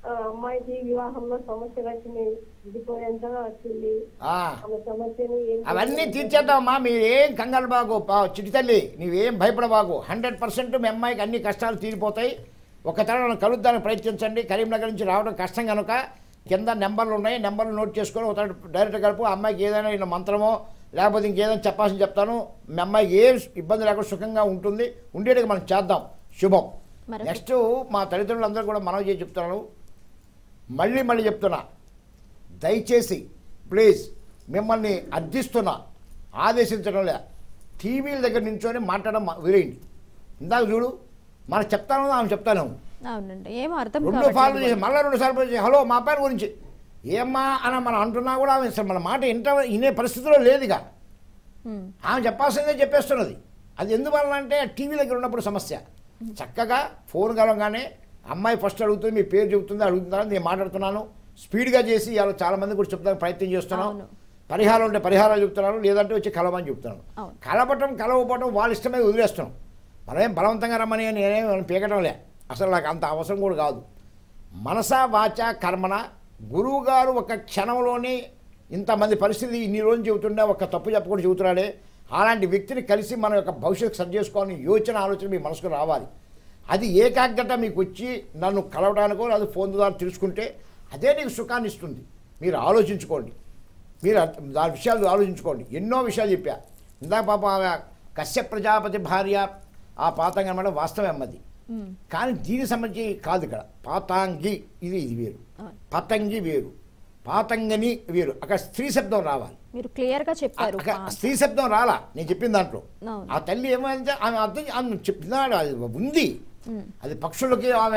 ఆ, అమ్మాయికి వివాహంలో సమస్యలు వచ్చినాయి విడిపోయేంతగా వచ్చింది ఆ, ఆమె సమస్యని ఏం అవన్నీ తీర్చేద్దామమ్మా మీరేం కంగారు బాగు పా- చిట్టి తల్లి నీవేం భయపడబాగు హండ్రెడ్ పర్సెంట్ మీ అమ్మాయికి అన్ని కష్టాలు తీరిపోతాయి ఒక తరం కలుద్దానికి ప్రయత్నించండి కరీంనగర్ నుంచి రావడం కష్టం కనుక కింద నెంబర్లు ఉన్నాయి నెంబర్లు నోట్ చేసుకొని ఒక తరం డైరెక్ట్ కలుపు ఆ అమ్మాయికి ఏదైనా ఇలా మంత్రమో లేకపోతే ఇంకేదైనా చెప్పాల్సింది చెప్తాను మీ అమ్మాయికి ఏ ఇబ్బంది లేకుండా సుఖంగా ఉంటుంది ఉండేటికి మనం చేద్దాం శుభం మరి నెక్స్ట్ మా తల్లిదండ్రులందరూ కూడా మనవి చేసి చెప్తున్నాను మళ్ళీ మళ్ళీ చెప్తున్నా దయచేసి ప్లీజ్ మిమ్మల్ని అర్థిస్తున్నా ఆదేశించడం లే టీవీల దగ్గర నించొని మాట్లాడడం మా- వదిలేయండి ఇందాక చూడు మనకు చెప్తాను ఆమె చెప్తాను అవునండి ఏం అర్థం రెండు కావట్లేదు సార్లు చేసి మళ్ళీ రెండు సార్లు చేసి హలో మా అబ్బాయి గురించి ఏమ్మా అని మనం అంటున్నా కూడా ఆమె అసలు మన మాట ఇంట వినే పరిస్థితిలో లేదుగా ఉమ్, ఆమె చెప్పాల్సిందే చెప్పేస్తున్నది అది ఎందువల్ల అంటే టీవీ దగ్గర ఉన్నప్పుడు సమస్య చక్కగా ఫోన్ కలవగానే అమ్మాయి ఫస్ట్ అడుగుతుంది మీ పేరు చెబుతుంది అడుగుతున్నాను నేను మాట్లాడుతున్నాను స్పీడ్గా చేసి ఇవాళ చాలా మంది కూడా చెప్తాను ప్రయత్నం చేస్తున్నాం అవును. పరిహారం ఉంటే పరిహారాలు చెప్తున్నాను లేదంటే వచ్చి కలవమని చెప్తున్నాను అవును. కలవటం కలవకపోవటం వాళ్ళ ఇష్టమే వదిలేస్తున్నాం మనమేం బలవంతంగా రమ్మని నేనేం వాళ్ళని పీకటం లే అసలు నాకు అంత అవసరం కూడా కాదు మనసా వాచ కర్మణ గురువు గారు ఒక క్షణంలోనే ఇంతమంది పరిస్థితి ఇన్ని రోజులు చెబుతుండే ఒక తప్పు చెప్పకుండా చెబుతున్నాడే అలాంటి వ్యక్తిని కలిసి మన యొక్క భవిష్యత్తు సరి చేసుకోవాలని యోచన ఆలోచన మీ మనసుకు రావాలి అది ఏకాగ్రత మీకు వచ్చి నన్ను కలవడానికో అది ఫోన్ ద్వారా తెలుసుకుంటే అదే నీకు సుఖాన్ని ఇస్తుంది మీరు ఆలోచించుకోండి మీరు అర్థ- దాని విషయాలు ఆలోచించుకోండి ఎన్నో విషయాలు చెప్పా ఇందాక పాప ఆమె కశ్యప ప్రజాపతి భార్య ఆ పాతంగి అనమాట వాస్తవం అమ్మది ఉమ్, కానీ దీనికి సంబంధించి కాదు ఇక్కడ పాతాంగి ఇది ఇది వేరు అవును. పతంగి వేరు పాతంగని వేరు అక్కడ స్త్రీ శబ్దం రావాలి మీరు క్లియర్ గా చెప్పారు అక్కడ స్త్రీ శబ్దం రాలా నేను చెప్పిన దాంట్లో అవును. ఆ తల్లి ఏమైందంటే ఆమె అర్థం ఆమె చెప్పినాడు అది ఉంది ఉమ్, అది పక్షులకి ఆమె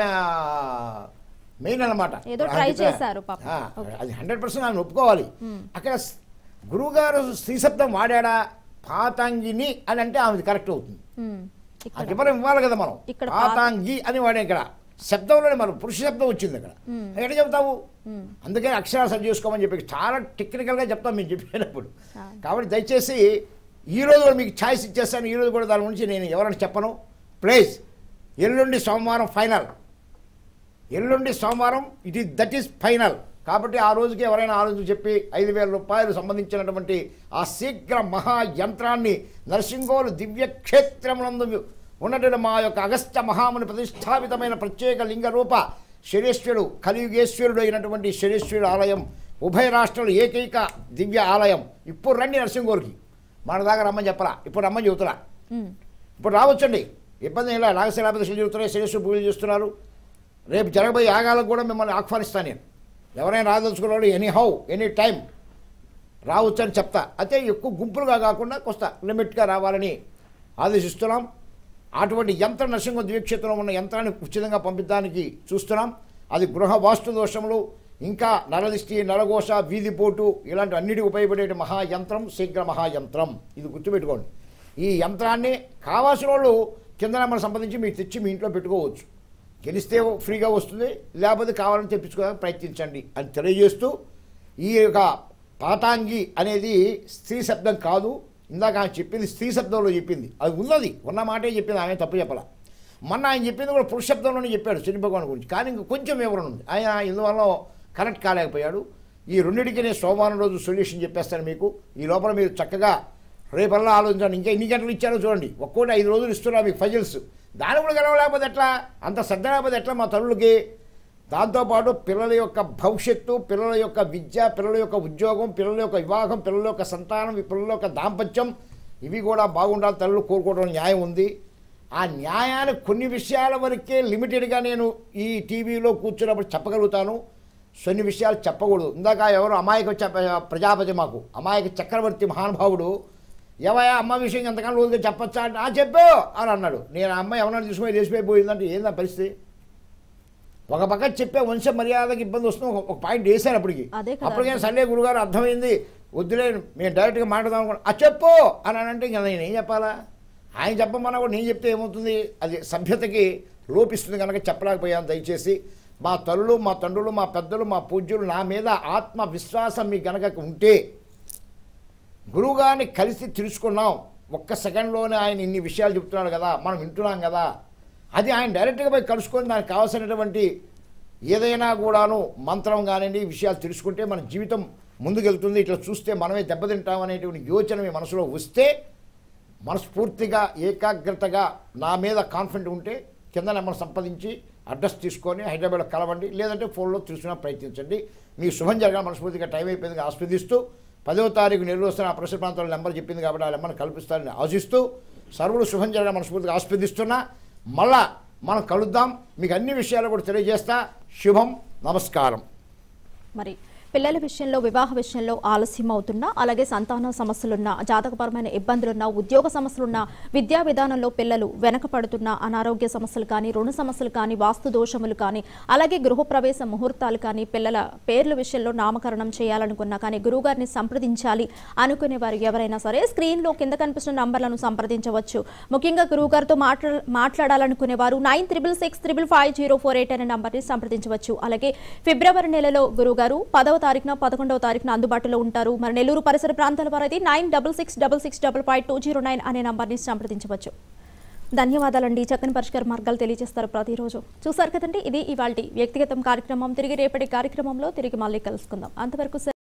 మెయిన్ అనమాట ఏదో try చేశారు పాపం. ఓకే. అది హండ్రెడ్ పర్సెంట్ ఆమె ఒప్పుకోవాలి మ్మ్. అక్కడ స్- గురువుగారు స్త్రీ శబ్దం వాడాడా పాతాంగిని అని అంటే ఆమెది కరెక్ట్ అవుతుంది ఉమ్, ఆ ఇక్కడ వివరం ఇవ్వాలి కదా మనం ఇక్కడ పాత- పాతాంగి అని వాడే ఇక్కడ శబ్దంలోనే మనం పురుష శబ్దం వచ్చింది ఇక్కడ మ్మ్. ఎక్కడ చెప్తావు ఉమ్, అందుకే అక్షరాలు సరి చేసుకోమని చెప్పి చాలా టెక్నికల్గా చెప్తాం మేము చెప్పేటప్పుడు ఆ. కాబట్టి దయచేసి ఈ రోజు కూడా మీకు ఛాయిస్ ఇచ్చేస్తాను ఈ రోజు కూడా దాని గురించి నేను ఎవరైనా చెప్పను ప్లీజ్ ఎల్లుండి సోమవారం ఫైనల్ ఎల్లుండి సోమవారం it is that is final కాబట్టి ఆ రోజుకి ఎవరైనా ఆ రోజు చెప్పి ఐదు వేల రూపాయలు సంబంధించినటువంటి ఆ శీఘ్ర మహా యంత్రాన్ని నరసింగోలు దివ్య క్షేత్రమునందు ఉన్నటువంటి మా యొక్క అగస్త్య మహాముని ప్రతిష్టాపితమైన ప్రత్యేక లింగ రూప శరేశ్వరుడు కలియుగేశ్వరుడు అయినటువంటి శరేశ్వరుడు ఆలయం ఉభయ రాష్ట్రాలు ఏకైక దివ్య ఆలయం ఇప్పుడు రండి నరసింగోలుకి మన దాకా రమ్మని చెప్పరా ఇప్పుడు రమ్మని చెబుతున్నా ఉమ్, ఇప్పుడు రావచ్చండి ఇబ్బంది ఇలా నాగశిలాపదశలు జరుగుతున్నాయి శిరస్సు పూజలు చేస్తున్నారు రేపు జరగబోయే యాగాలకు కూడా మిమ్మల్ని ఆహ్వానిస్తాను నేను ఎవరైనా రాదలుచుకున్న ఎనీ హౌ ఎనీ టైం రావచ్చు అని చెప్తా అయితే ఎక్కువ గుంపులుగా కాకుండా కొంత లిమిట్గా రావాలని ఆదేశిస్తున్నాం అటువంటి యంత్ర నరసింహ ద్వీక్షేత్రంలో ఉన్న యంత్రాన్ని ఉచితంగా పంపించడానికి చూస్తున్నాం అది గృహ వాస్తు దోషములు ఇంకా నరదిష్టి నరఘోష వీధిపోటు ఇలాంటి అన్నిటికి ఉపయోగపడే మహాయంత్రం శీఘ్ర మహాయంత్రం ఇది గుర్తుపెట్టుకోండి ఈ యంత్రాన్ని కావాల్సిన వాళ్ళు కింద నెంబర్ సంబంధించి మీరు తెచ్చి మీ ఇంట్లో పెట్టుకోవచ్చు గెలిస్తే ఫ్రీగా వస్తుంది లేకపోతే కావాలని తెప్పించుకోవడానికి ప్రయత్నించండి అని తెలియజేస్తూ ఈ యొక్క పాతాంగి అనేది స్త్రీ శబ్దం కాదు ఇందాక ఆమె చెప్పింది స్త్రీ శబ్దంలో చెప్పింది అది ఉన్నది ఉన్న మాటే చెప్పింది ఆమె తప్పు చెప్పాల మొన్న ఆయన చెప్పింది కూడా పురుష శబ్దంలోనే చెప్పాడు శని భగవాన్ గురించి కానీ ఇంక కొంచెం వివరణ ఉంది ఆయన ఇందువల్ల కనెక్ట్ కాలేకపోయాడు ఈ రెండింటికి నేను సోమవారం రోజు సొల్యూషన్ చెప్పేస్తాను మీకు ఈ లోపల మీరు చక్కగా రేపల్లా ఆలోచించండి ఇంకా ఎన్ని గంటలు ఇచ్చారో చూడండి ఒక్కోటి ఐదు రోజులు ఇస్తున్నా మీకు ఫజిల్స్ దాని కూడా గెలవలేకపోతే ఎట్లా అంత శ్రద్ధ లేకపోతే ఎట్లా మా తల్లులకి దాంతోపాటు పిల్లల యొక్క భవిష్యత్తు పిల్లల యొక్క విద్య పిల్లల యొక్క ఉద్యోగం పిల్లల యొక్క వివాహం పిల్లల యొక్క సంతానం ఈ పిల్లల యొక్క దాంపత్యం ఇవి కూడా బాగుండాలి తల్లులు కోరుకోవడం న్యాయం ఉంది ఆ న్యాయాన్ని కొన్ని విషయాల వరకే లిమిటెడ్గా నేను ఈ టీవీలో కూర్చున్నప్పుడు చెప్పగలుగుతాను కొన్ని విషయాలు చెప్పకూడదు ఇందాక ఎవరు అమాయక చెప్ప- ప్రజాపతి మాకు అమాయక చక్రవర్తి మహానుభావుడు ఎవయా అమ్మ విషయం ఎంతకాలం రోజుగా చెప్పచ్చా అంటే "ఆ, చెప్పు అని అన్నాడు నేను ఆ అమ్మాయి ఎవరైనా తీసుకుని లేచిపోయిపోయిందంటే ఏందా పరిస్థితి ఒక పక్క చెప్పే వంశ మర్యాదకి ఇబ్బంది వస్తుంది ఒక- ఒక పాయింట్ వేశాను అప్పటికి అదే కదా. అప్పటికే సర్లే గురుగారు అర్థమైంది వద్దులే మేము డైరెక్ట్గా మాట్లాడదాం అనుకున్నా ఆ చెప్పు అని అని అంటే ఇంకా నేను ఏం చెప్పాలా ఆయన చెప్పమన్నా కూడా నేను చెప్తే ఏమవుతుంది అది సభ్యతకి లోపిస్తుంది కనుక చెప్పలేకపోయాను దయచేసి మా తల్లులు మా తండ్రులు మా పెద్దలు మా పూజ్యులు నా మీద ఆత్మ విశ్వాసం మీకు గనక ఉంటే గురువుగారిని కలిసి తెలుసుకున్నాం ఒక్క సెకండ్లోనే ఆయన ఇన్ని విషయాలు చెప్తున్నాడు కదా మనం వింటున్నాం కదా అది ఆయన డైరెక్ట్గా పోయి కలుసుకొని దానికి కావాల్సినటువంటి ఏదైనా కూడాను మంత్రం కానివ్వండి ఈ విషయాలు తెలుసుకుంటే మన జీవితం ముందుకెళ్తుంది ఇట్లా చూస్తే మనమే దెబ్బతింటాం అనేటువంటి యోచన మీ మనసులో వస్తే మనస్ఫూర్తిగా ఏకాగ్రతగా నా మీద కాన్ఫిడెంట్ ఉంటే కింద నెంబర్ సంపాదించి అడ్రస్ తీసుకొని హైదరాబాద్లో కలవండి లేదంటే ఫోన్లో తెలుసుకున్న ప్రయత్నించండి మీకు శుభం జరగాలి మనస్ఫూర్తిగా టైం అయిపోయింది ఆస్వాదిస్తూ పదో తారీఖు నెల్లూరు వస్తున్న ఆ పరిసర ప్రాంతాల నెంబర్ చెప్పింది కాబట్టి ఆ నెంబర్ని కల్పిస్తారని ఆశిస్తూ సర్వులు శుభం జరగాలి మనస్ఫూర్తిగా ఆస్వాదిస్తున్నా మళ్ళా మనం కలుద్దాం మీకు అన్ని విషయాలు కూడా తెలియజేస్తా శుభం నమస్కారం మరి పిల్లల విషయంలో వివాహ విషయంలో ఆలస్యం అవుతున్నా అలాగే సంతాన సమస్యలున్నా జాతకపరమైన ఇబ్బందులున్నా ఉద్యోగ సమస్యలున్నా విద్యా విధానంలో పిల్లలు వెనకపడుతున్న అనారోగ్య సమస్యలు కానీ రుణ సమస్యలు కానీ వాస్తు దోషములు కానీ అలాగే గృహప్రవేశ ముహూర్తాలు కానీ పిల్లల పేర్ల విషయంలో నామకరణం చేయాలనుకున్నా కానీ గురువుగారిని సంప్రదించాలి అనుకునే వారు ఎవరైనా సరే స్క్రీన్లో కింద కనిపిస్తున్న నంబర్లను సంప్రదించవచ్చు ముఖ్యంగా గురువుగారితో మాట్లా మాట్లాడాలనుకునే వారు nine triple six triple five zero four eight అనే నంబర్ని సంప్రదించవచ్చు అలాగే ఫిబ్రవరి నెలలో గురువుగారు పదవ తారీఖున పదకొండవ తారీఖున అందుబాటులో ఉంటారు మరి నెల్లూరు పరిసర ప్రాంతాల వారు అయితే nine double six double six double five two zero nine అనే నంబర్ని సంప్రదించవచ్చు ధన్యవాదాలండి చక్కని పరిష్కార మార్గాలు తెలియజేస్తారు ప్రతిరోజు చూసారు కదండి ఇది ఇవాళ వ్యక్తిగతం కార్యక్రమం తిరిగి రేపటి కార్యక్రమంలో తిరిగి మళ్ళీ కలుసుకుందాం అంతవరకు